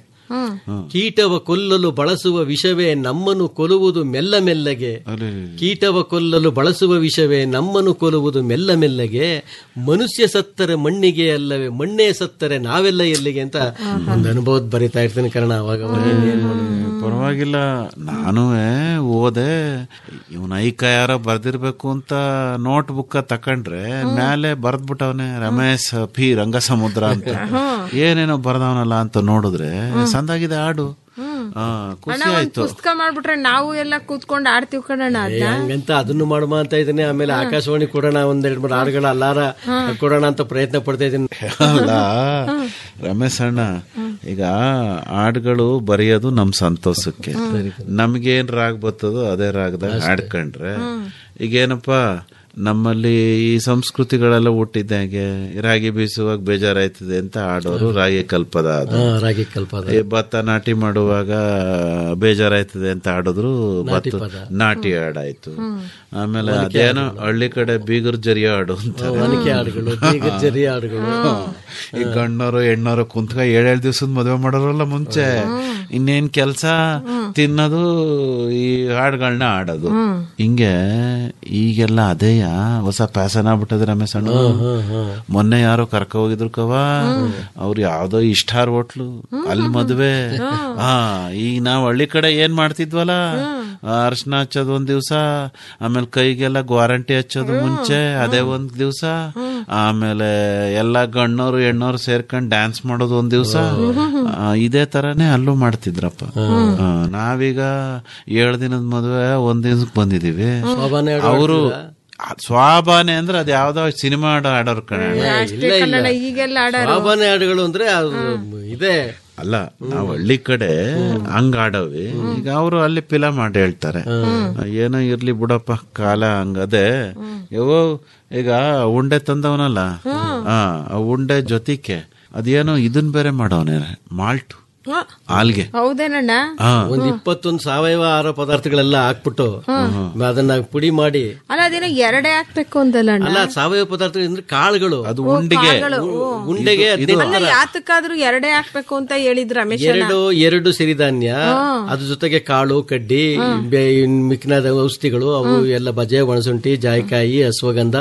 [SPEAKER 3] ಕೀಟವ ಕೊಲ್ಲಲು ಬಳಸುವ ವಿಷವೇ ನಮ್ಮನ್ನು ಕೊಲ್ಲುವುದು ಮೆಲ್ಲ ಮೆಲ್ಲಗೆ ಕೀಟವ ಕೊಲ್ಲಲು ಬಳಸುವ ವಿಷವೇ ನಮ್ಮನ್ನು ಕೊಲ್ಲುವುದು ಮೆಲ್ಲ ಮೆಲ್ಲಗೆ ಮನುಷ್ಯ ಸತ್ತರೆ ಮಣ್ಣಿಗೆ ಅಲ್ಲವೇ ಮಣ್ಣೇ ಸತ್ತರೆ ನಾವೆಲ್ಲ ಎಲ್ಲಿಗೆ ಅಂತ ಒಂದು ಅನುಭವದ ಬರಿತಾ ಇರ್ತೀನಿ ಕಾರಣ ಅವಾಗ ಅವಾಗ ಏನ್ ಮಾಡೋದು?
[SPEAKER 13] ಪರವಾಗಿಲ್ಲ ನಾನು ಓದೆ ಇವನ್ ಐಕ ಯಾರೋ ಬರ್ದಿರ್ಬೇಕು ಅಂತ ನೋಟ್ ಬುಕ್ ತಕೊಂಡ್ರೆ ಮೇಲೆ ಬರ್ದ್ಬಿಟ್ಟವನೆ ರಮೇಶ್ ಪಿ ರಂಗಸಮುದ್ರ ಅಂತ ಏನೇನೋ ಬರ್ದವನಲ್ಲ ಅಂತ ನೋಡಿದ್ರೆ ಸಂದಾಗಿದೆ ಹಾಡು ಆ, ಖುಷಿ
[SPEAKER 14] ಅಣ್ಣ ಒಂದ್
[SPEAKER 13] ಆಯ್ತು
[SPEAKER 14] ಪುಸ್ತಕ ಮಾಡ್ಬಿಟ್ರೆ ನಾವು ಎಲ್ಲ ಕೂತ್ಕೊಂಡು ಆಡ್ತೀವಿ ಕಣಣ್ಣ
[SPEAKER 3] ಏ,
[SPEAKER 14] ಅದ್ನ
[SPEAKER 3] ಹಂಗಂತ ಅದನ್ನು ಮಾಡುವ ಅಂತ ಇದ್ದೀನಿ ಆಮೇಲೆ ಆಕಾಶವಾಣಿ ಕೊಡೋಣ ಒಂದೆರಡು ಮೂರು ಹಾಡುಗಳ ಅಲ್ಲಾರ ಕೊಡೋಣ ಅಂತ ಪ್ರಯತ್ನ ಪಡ್ತಾ ಇದ್ದೀನಿ
[SPEAKER 13] ಅಲ್ಲ ರಮೇಶ್ ಅಣ್ಣ ಈಗ ಹಾಡುಗಳು ಬರೆಯೋದು ನಮ್ ಸಂತೋಷಕ್ಕೆ ನಮ್ಗೇನ್ ರಾಗ ಬರ್ತದೋ ಅದೇ ರಾಗದಾಗ ಹಾಡ್ಕೊಂಡ್ರೆ ಈಗೇನಪ್ಪ ನಮ್ಮಲ್ಲಿ ಈ ಸಂಸ್ಕೃತಿಗಳೆಲ್ಲ ಹುಟ್ಟಿದ್ದಾಗೆ ರಾಗಿ ಬೀಸುವಾಗ ಬೇಜಾರಾಯ್ತದೆ ಅಂತ ಆಡೋರು ರಾಗಿ ಕಲ್ಪದ ಅದು
[SPEAKER 3] ಹಾ, ರಾಗಿ ಕಲ್ಪದ
[SPEAKER 13] ಈ ಭತ್ತ ನಾಟಿ ಮಾಡುವಾಗ ಬೇಜಾರಾಯ್ತದೆ ಅಂತ ಆಡಿದ್ರು
[SPEAKER 3] ನಾಟಿ
[SPEAKER 13] ಭತ್ತ
[SPEAKER 3] ಪದ.
[SPEAKER 13] ನಾಟಿ ಹಾಡಾಯ್ತು ಆಮೇಲೆ ಅದೇನೋ ಹಳ್ಳಿ ಕಡೆ ಬೀಗರ್ ಜರಿ ಹಾಡು ಅಂತ
[SPEAKER 3] ಒನಕೆ ಹಾಡುಗಳು ಬೀಗದ ಜರಿ ಹಾಡುಗಳು
[SPEAKER 13] ಈ ಗಣ್ಣವರು ಹೆಣ್ಣವರು ಕುಂತ್ಕ ಏಳೇಳು ದಿವಸದ ಮದುವೆ ಮಾಡೋರಲ್ಲ ಮುಂಚೆ ಇನ್ನೇನ್ ಕೆಲ್ಸ ತಿನ್ನೋದು ಈ ಹಾಡುಗಳನ್ನ ಆಡೋದು ಹಿಂಗೆ ಈಗೆಲ್ಲ ಅದೇಯ ಹೊಸ ಪ್ಯಾಸನ್ ಆಗ್ಬಿಟ್ಟದೆ ರಮೇಶ್ ಅಣ್ಣ ಮೊನ್ನೆ ಯಾರೋ ಕರ್ಕ ಹೋಗಿದ್ರು ಕವ ಅವ್ರು ಯಾವ್ದೋ ಇಷ್ಟಾರ್ ಹೋಟ್ಲು ಅಲ್ಲಿ ಮದ್ವೆ ಹಾ ಈಗ ನಾವ್ ಹಳ್ಳಿ ಕಡೆ ಏನ್ ಮಾಡ್ತಿದ್ವಲ್ಲ ಅರ್ಶನ ಹಚ್ಚೋದು ಒಂದ್ ದಿವ್ಸ ಆಮೇಲೆ ಕೈಗೆಲ್ಲ ಗ್ವಾರಂಟಿ ಹಚ್ಚೋದು ಮುಂಚೆ ಅದೇ ಒಂದ್ ದಿವ್ಸ ಆಮೇಲೆ ಎಲ್ಲಾ ಗಣ್ಣೋರು ಹೆಣ್ಣೋರು ಸೇರ್ಕೊಂಡ್ ಡ್ಯಾನ್ಸ್ ಮಾಡೋದು ಒಂದ್ ದಿವ್ಸ ಆ, ಇದೇ ತರಾನೇ ಅಲ್ಲೂ ಮಾಡ್ತಿದ್ರಪ್ಪ ಆ, ನಾವೀಗ ಏಳು ದಿನದ ಮದುವೆ ಒಂದ್ ದಿವ್ಸಕ್ಕೆ ಬಂದಿದೀವಿ
[SPEAKER 3] ಶೋಭಾನೆ ಹಾಡು
[SPEAKER 13] ಅವರು ಸ್ವಾಭಾನೆ ಅಂದ್ರೆ ಅದ್ ಯಾವ್ದೋ ಸಿನಿಮಾ ಹಾಡು ಆಡೋರ್ ಕಣ
[SPEAKER 14] ಅಷ್ಟೇ ಕನ್ನಡ ಈಗೆಲ್ಲ ಆಡಾರು
[SPEAKER 3] ಸಾಬಾನೆ ಹಾಡುಗಳು ಅಂದ್ರೆ ಅದು ಇದೆ
[SPEAKER 13] ಅಲ್ಲ ನಾವ್ ಹಳ್ಳಿ ಕಡೆ ಹಂಗ ಆಡವಿ ಈಗ ಅವರು ಅಲ್ಲಿ ಫಿಲಮ್ ಮಾಡಿ ಹೇಳ್ತಾರೆ ಏನೋ ಇರ್ಲಿ ಬಿಡಪ್ಪ ಕಾಲ ಹಂಗದೆ ಯೋ ಈಗ ಉಂಡೆ ತಂದವನಲ್ಲ ಆ ಆ ಉಂಡೆ ಜೊತಿಕೆ ಅದೇನೋ ಇದನ್ ಬೇರೆ ಮಾಡವನೆ ಮಾಲ್ಟ್ ಹಾಲ್ಗೆ
[SPEAKER 14] ಹೌದೇನಣ್ಣ
[SPEAKER 13] ಹಾ
[SPEAKER 3] ಒಂದ್ ಇಪ್ಪತ್ತೊಂದು ಸಾವಯವ ಆಹಾರ ಪದಾರ್ಥಗಳೆಲ್ಲ ಹಾಕ್ಬಿಟ್ಟು ಅದನ್ನ ಪುಡಿ ಮಾಡಿ
[SPEAKER 14] ಅಲ್ಲ ಅದೇನೋ ಎರಡೇ ಹಾಕ್ಬೇಕು ಅಂದಲ್ಲ ಅಣ್ಣ
[SPEAKER 3] ಅಲ್ಲ ಸಾವಯವ ಪದಾರ್ಥ ಅಂದ್ರೆ ಕಾಳುಗಳು
[SPEAKER 13] ಅದು ಉಂಡಿಗೆ
[SPEAKER 14] ಕಾಳುಗಳು, ಓ.
[SPEAKER 3] ಉಂಡೆಗೆ ಹದಿನೈದು
[SPEAKER 14] ಅಲ್ಲ ಯಾತಕ್ಕಾದ್ರೂ ಎರಡೇ ಹಾಕ್ಬೇಕು ಅಂತ ಹೇಳಿದ್ರು ರಮೇಶ್ ಅಣ್ಣ
[SPEAKER 3] ಎರಡು ಎರಡು ಸಿರಿಧಾನ್ಯ ಅದ್ರ ಜೊತೆಗೆ ಕಾಳು ಕಡ್ಡಿ ಬೆ- ಇನ್ ಮಿಕ್ಕಿನ ಔಷಧಿಗಳು ಅವು ಎಲ್ಲ ಬಜೆ ಒಣಸುಂಠಿ ಜಾಯಿಕಾಯಿ ಅಶ್ವಗಂಧ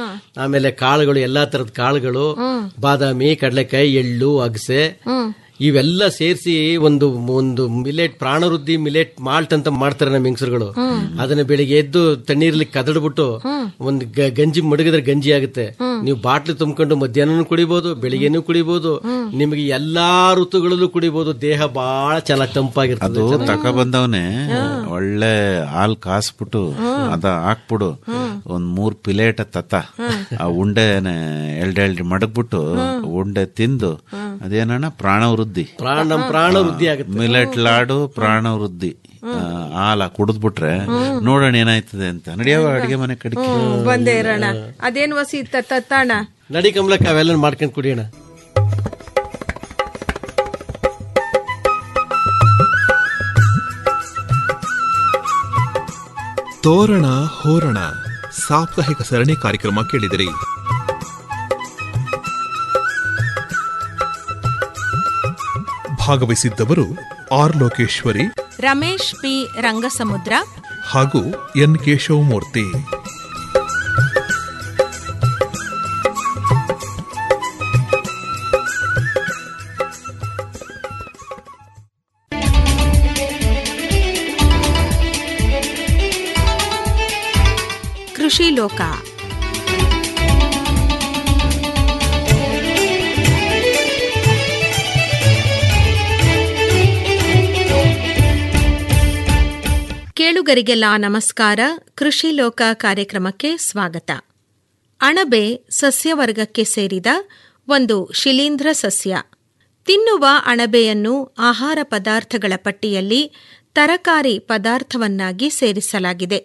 [SPEAKER 3] ಆಮೇಲೆ ಕಾಳುಗಳು ಎಲ್ಲಾ ತರದ ಕಾಳುಗಳು ಬಾದಾಮಿ ಕಡಲೆಕಾಯಿ ಎಳ್ಳು ಅಗಸೆ ಇವೆಲ್ಲ ಸೇರಿಸಿ ಒಂದು ಒಂದು ಮಿಲೆಟ್ ಪ್ರಾಣವೃದ್ಧಿ ಮಿಲೆಟ್ ಮಾಲ್ಟ್ ಅಂತ ಮಾಡ್ತಾರೆ ನಮ್ಮ ಹೆಂಗಸರುಗಳು ಅದನ್ನ ಬೆಳಿಗ್ಗೆ ಎದ್ದು ತಣ್ಣೀರ್ಲಿ ಕದಡ್ಬಿಟ್ಟು ಒಂದು ಗ- ಗಂಜಿ ಮಡಗಿದ್ರೆ ಗಂಜಿ ಆಗುತ್ತೆ ನೀವು ಬಾಟ್ಲಿ ತುಂಬಿಕೊಂಡು ಮಧ್ಯಾಹ್ನ ಕುಡಿಬಹುದು ಬೆಳಿಗ್ಗೆನೂ ಕುಡಿಬಹುದು ನಿಮಗೆ ಎಲ್ಲಾ ಋತುಗಳಲ್ಲೂ ಕುಡಿಬಹುದು ದೇಹ ಬಹಳ ಚೆನ್ನಾಗಿ ತಂಪಾಗಿರ್ತದೆ
[SPEAKER 13] ಅದು ತಕ ಬಂದವನೆ ಒಳ್ಳೆ ಹಾಲ್ ಕಾಸ್ಬಿಟ್ಟು ಅದ ಹಾಕ್ಬಿಡು ಒಂದ್ ಮೂರ್ ಪ್ಲೇಟ್ ತತ್ತ ಆ ಉಂಡೆನೆ ಎಲ್ಡೆಲ್ಡ್ ಮಡಗ್ಬಿಟ್ಟು ಉಂಡೆ ತಿಂದು ಅದೇನಣ್ಣ ಪ್ರಾಣ ವೃದ್ಧಿ
[SPEAKER 3] ಪ್ರಾಣ ನಮ್ ಪ್ರಾಣ ವೃದ್ಧಿ ಆಗುತ್ತೆ
[SPEAKER 13] ಮಿಲೆಟ್ ಲಾಡು ಪ್ರಾಣ ವೃದ್ಧಿ ಆ, ಹಾಲ ಕುಡಿದ್ಬಿಟ್ರೆ ನೋಡೋಣ ಏನಾಯ್ತದೆ ಅಂತ ನಡಿಯವ ಅಡಿಗೆ ಮನೆ ಕಡಿಕೆ
[SPEAKER 14] ಬಂದೇ ಇರೋಣ ಅದೇನ್ ವಸಿ ತತ್ತಣ್ಣ
[SPEAKER 3] ನಡಿ ಕಮಲಕ್ಕ ಅವೆಲ್ಲ ಮಾಡ್ಕೊಂಡು ಕುಡಿಯೋಣ
[SPEAKER 12] ತೋರಣ ಹೋರಣ ಸಾಪ್ತಾಹಿಕ ಸರಣಿ ಕಾರ್ಯಕ್ರಮ ಕೇಳಿದಿರಿ ಭಾಗವಹಿಸಿದ್ದವರು ಆರ್ ಲೋಕೇಶ್ವರಿ
[SPEAKER 15] ರಮೇಶ್ ಪಿ ರಂಗಸಮುದ್ರ
[SPEAKER 12] ಹಾಗೂ ಎನ್ ಕೇಶವಮೂರ್ತಿ
[SPEAKER 15] ಕೃಷಿ ಲೋಕ ಕೇಳುಗರಿಗೆಲ್ಲ ನಮಸ್ಕಾರ ಕೃಷಿ ಲೋಕ ಕಾರ್ಯಕ್ರಮಕ್ಕೆ ಸ್ವಾಗತ ಅಣಬೆ ಸಸ್ಯವರ್ಗಕ್ಕೆ ಸೇರಿದ ಒಂದು ಶಿಲೀಂಧ್ರ ಸಸ್ಯ ತಿನ್ನುವ ಅಣಬೆಯನ್ನು ಆಹಾರ ಪದಾರ್ಥಗಳ ಪಟ್ಟಿಯಲ್ಲಿ ತರಕಾರಿ ಪದಾರ್ಥವನ್ನಾಗಿ ಸೇರಿಸಲಾಗಿದೆ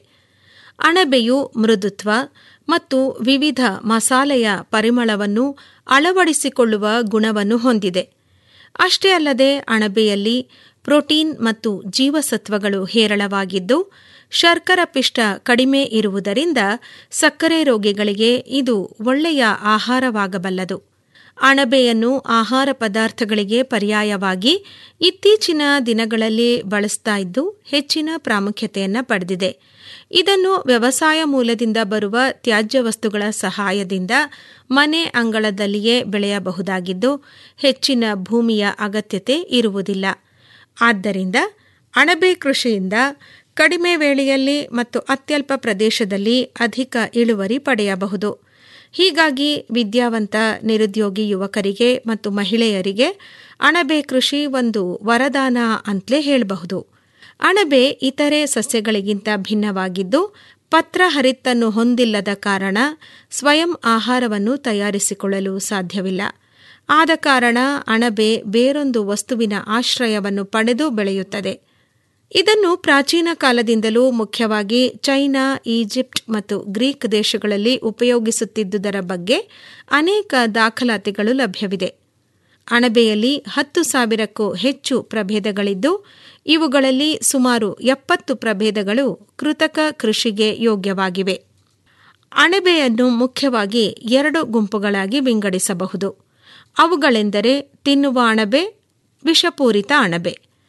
[SPEAKER 15] ಅಣಬೆಯು ಮೃದುತ್ವ ಮತ್ತು ವಿವಿಧ ಮಸಾಲೆಯ ಪರಿಮಳವನ್ನು ಅಳವಡಿಸಿಕೊಳ್ಳುವ ಗುಣವನ್ನು ಹೊಂದಿದೆ ಅಷ್ಟೇ ಅಲ್ಲದೆ ಅಣಬೆಯಲ್ಲಿ ಪ್ರೋಟೀನ್ ಮತ್ತು ಜೀವಸತ್ವಗಳು ಹೇರಳವಾಗಿದ್ದು ಶರ್ಕರ ಪಿಷ್ಟ ಕಡಿಮೆ ಇರುವುದರಿಂದ ಸಕ್ಕರೆ ರೋಗಿಗಳಿಗೆ ಇದು ಒಳ್ಳೆಯ ಆಹಾರವಾಗಬಲ್ಲದು ಅಣಬೆಯನ್ನು ಆಹಾರ ಪದಾರ್ಥಗಳಿಗೆ ಪರ್ಯಾಯವಾಗಿ ಇತ್ತೀಚಿನ ದಿನಗಳಲ್ಲಿ ಬಳಸ್ತಾ ಇದ್ದು ಹೆಚ್ಚಿನ ಪ್ರಾಮುಖ್ಯತೆಯನ್ನು ಪಡೆದಿದೆ ಇದನ್ನು ವ್ಯವಸಾಯ ಮೂಲದಿಂದ ಬರುವ ತ್ಯಾಜ್ಯ ವಸ್ತುಗಳ ಸಹಾಯದಿಂದ ಮನೆ ಅಂಗಳದಲ್ಲಿಯೇ ಬೆಳೆಯಬಹುದಾಗಿದ್ದು ಹೆಚ್ಚಿನ ಭೂಮಿಯ ಅಗತ್ಯತೆ ಇರುವುದಿಲ್ಲ ಆದ್ದರಿಂದ ಅಣಬೆ ಕೃಷಿಯಿಂದ ಕಡಿಮೆ ವೇಳೆಯಲ್ಲಿ ಮತ್ತು ಅತ್ಯಲ್ಪ ಪ್ರದೇಶದಲ್ಲಿ ಅಧಿಕ ಇಳುವರಿ ಪಡೆಯಬಹುದು ಹೀಗಾಗಿ ವಿದ್ಯಾವಂತ ನಿರುದ್ಯೋಗಿ ಯುವಕರಿಗೆ ಮತ್ತು ಮಹಿಳೆಯರಿಗೆ ಅಣಬೆ ಕೃಷಿ ಒಂದು ವರದಾನ ಅಂತಲೇ ಹೇಳಬಹುದು ಅಣಬೆ ಇತರೆ ಸಸ್ಯಗಳಿಗಿಂತ ಭಿನ್ನವಾಗಿದ್ದು ಪತ್ರ ಹರಿತ್ತನ್ನು ಹೊಂದಿಲ್ಲದ ಕಾರಣ ಸ್ವಯಂ ಆಹಾರವನ್ನು ತಯಾರಿಸಿಕೊಳ್ಳಲು ಸಾಧ್ಯವಿಲ್ಲ ಆದ ಕಾರಣ ಅಣಬೆ ಬೇರೊಂದು ವಸ್ತುವಿನ ಆಶ್ರಯವನ್ನು ಪಡೆದು ಬೆಳೆಯುತ್ತದೆ ಇದನ್ನು ಪ್ರಾಚೀನ ಕಾಲದಿಂದಲೂ ಮುಖ್ಯವಾಗಿ ಚೈನಾ ಈಜಿಪ್ಟ್ ಮತ್ತು ಗ್ರೀಕ್ ದೇಶಗಳಲ್ಲಿ ಉಪಯೋಗಿಸುತ್ತಿದ್ದುದರ ಬಗ್ಗೆ ಅನೇಕ ದಾಖಲಾತಿಗಳು ಲಭ್ಯವಿದೆ ಅಣಬೆಯಲ್ಲಿ ಹತ್ತು ಸಾವಿರಕ್ಕೂ ಹೆಚ್ಚು ಪ್ರಭೇದಗಳಿದ್ದು ಇವುಗಳಲ್ಲಿ ಸುಮಾರು ಎಪ್ಪತ್ತು ಪ್ರಭೇದಗಳು ಕೃತಕ ಕೃಷಿಗೆ ಯೋಗ್ಯವಾಗಿವೆ ಅಣಬೆಯನ್ನು ಮುಖ್ಯವಾಗಿ ಎರಡು ಗುಂಪುಗಳಾಗಿ ವಿಂಗಡಿಸಬಹುದು ಅವುಗಳೆಂದರೆ ತಿನ್ನುವ ಅಣಬೆ ವಿಷಪೂರಿತ ಅಣಬೆ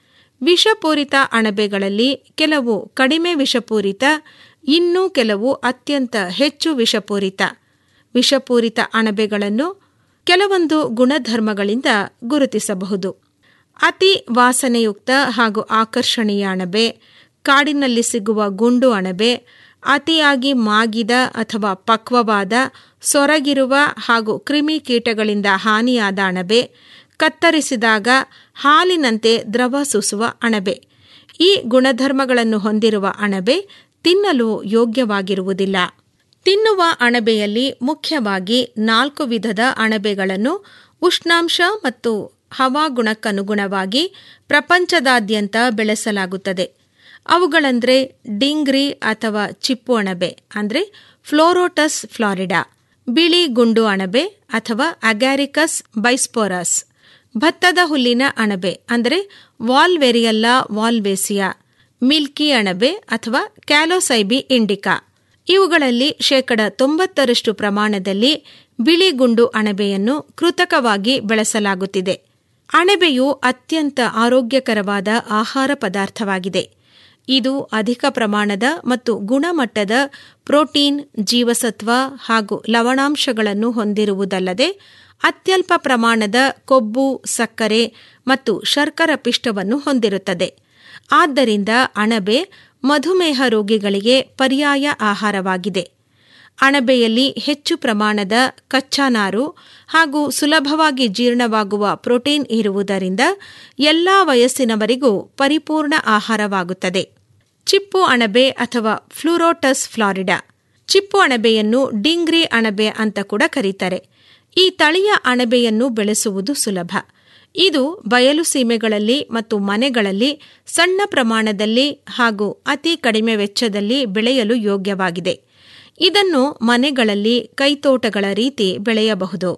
[SPEAKER 15] ವಿಷಪೂರಿತ ಅಣಬೆಗಳಲ್ಲಿ ಕೆಲವು ಕಡಿಮೆ ವಿಷಪೂರಿತ ಇನ್ನೂ ಕೆಲವು ಅತ್ಯಂತ ಹೆಚ್ಚು ವಿಷಪೂರಿತ ವಿಷಪೂರಿತ ಅಣಬೆಗಳನ್ನು ಕೆಲವೊಂದು ಗುಣಧರ್ಮಗಳಿಂದ ಗುರುತಿಸಬಹುದು ಅತಿ ವಾಸನೆಯುಕ್ತ ಹಾಗೂ ಆಕರ್ಷಣೀಯ ಅಣಬೆ ಕಾಡಿನಲ್ಲಿ ಸಿಗುವ ಗುಂಡು ಅಣಬೆ ಅತಿಯಾಗಿ ಮಾಗಿದ ಅಥವಾ ಪಕ್ವವಾದ ಸೊರಗಿರುವ ಹಾಗೂ ಕ್ರಿಮಿಕೀಟಗಳಿಂದ ಹಾನಿಯಾದ ಅಣಬೆ ಕತ್ತರಿಸಿದಾಗ ಹಾಲಿನಂತೆ ದ್ರವ ಸೂಸುವ ಅಣಬೆ ಈ ಗುಣಧರ್ಮಗಳನ್ನು ಹೊಂದಿರುವ ಅಣಬೆ ತಿನ್ನಲು ಯೋಗ್ಯವಾಗಿರುವುದಿಲ್ಲ ತಿನ್ನುವ ಅಣಬೆಯಲ್ಲಿ ಮುಖ್ಯವಾಗಿ ನಾಲ್ಕು ವಿಧದ ಅಣಬೆಗಳನ್ನು ಉಷ್ಣಾಂಶ ಮತ್ತು ಹವಾಗುಣಕ್ಕನುಗುಣವಾಗಿ ಪ್ರಪಂಚದಾದ್ಯಂತ ಬೆಳೆಸಲಾಗುತ್ತದೆ ಅವುಗಳಂದ್ರೆ ಡಿಂಗ್ರಿ ಅಥವಾ ಚಿಪ್ಪು ಅಣಬೆ ಅಂದರೆ ಫ್ಲೋರೋಟಸ್ ಫ್ಲಾರಿಡಾ ಬಿಳಿ ಗುಂಡು ಅಣಬೆ ಅಥವಾ ಅಗ್ಯಾರಿಕಸ್ ಬೈಸ್ಪೋರಸ್ ಭತ್ತದ ಹುಲ್ಲಿನ ಅಣಬೆ ಅಂದರೆ ವಾಲ್ವೆರಿಯಲ್ಲಾ ವಾಲ್ವೇಸಿಯಾ ಮಿಲ್ಕಿ ಅಣಬೆ ಅಥವಾ ಕ್ಯಾಲೋಸೈಬಿ ಇಂಡಿಕಾ ಇವುಗಳಲ್ಲಿ ಶೇಕಡ ತೊಂಬತ್ತರಷ್ಟು ಪ್ರಮಾಣದಲ್ಲಿ ಬಿಳಿ ಗುಂಡು ಅಣಬೆಯನ್ನು ಕೃತಕವಾಗಿ ಬೆಳೆಸಲಾಗುತ್ತಿದೆ ಅಣಬೆಯು ಅತ್ಯಂತ ಆರೋಗ್ಯಕರವಾದ ಆಹಾರ ಪದಾರ್ಥವಾಗಿದೆ ಇದು ಅಧಿಕ ಪ್ರಮಾಣದ ಮತ್ತು ಗುಣಮಟ್ಟದ ಪ್ರೋಟೀನ್ ಜೀವಸತ್ವ ಹಾಗೂ ಲವಣಾಂಶಗಳನ್ನು ಹೊಂದಿರುವುದಲ್ಲದೆ ಅತ್ಯಲ್ಪ ಪ್ರಮಾಣದ ಕೊಬ್ಬು ಸಕ್ಕರೆ ಮತ್ತು ಶರ್ಕರ ಪಿಷ್ಟವನ್ನು ಹೊಂದಿರುತ್ತದೆ ಆದ್ದರಿಂದ ಅಣಬೆ ಮಧುಮೇಹ ರೋಗಿಗಳಿಗೆ ಪರ್ಯಾಯ ಆಹಾರವಾಗಿದೆ ಅಣಬೆಯಲ್ಲಿ ಹೆಚ್ಚು ಪ್ರಮಾಣದ ಕಚ್ಚಾನಾರು ಹಾಗೂ ಸುಲಭವಾಗಿ ಜೀರ್ಣವಾಗುವ ಪ್ರೋಟೀನ್ ಇರುವುದರಿಂದ ಎಲ್ಲಾ ವಯಸ್ಸಿನವರಿಗೂ ಪರಿಪೂರ್ಣ ಆಹಾರವಾಗುತ್ತದೆ ಚಿಪ್ಪು ಅಣಬೆ ಅಥವಾ ಫ್ಲೂರೋಟಸ್ ಫ್ಲಾರಿಡಾ ಚಿಪ್ಪು ಅಣಬೆಯನ್ನು ಡಿಂಗ್ರಿ ಅಣಬೆ ಅಂತ ಕೂಡ ಕರೀತಾರೆ ಈ ತಳಿಯ ಅಣಬೆಯನ್ನು ಬೆಳೆಸುವುದು ಸುಲಭ ಇದು ಬಯಲು ಸೀಮೆಗಳಲ್ಲಿ ಮತ್ತು ಮನೆಗಳಲ್ಲಿ ಸಣ್ಣ ಪ್ರಮಾಣದಲ್ಲಿ ಹಾಗೂ ಅತಿ ಕಡಿಮೆ ವೆಚ್ಚದಲ್ಲಿ ಬೆಳೆಯಲು ಯೋಗ್ಯವಾಗಿದೆ ಇದನ್ನು ಮನೆಗಳಲ್ಲಿ ಕೈತೋಟಗಳ ರೀತಿ ಬೆಳೆಯಬಹುದು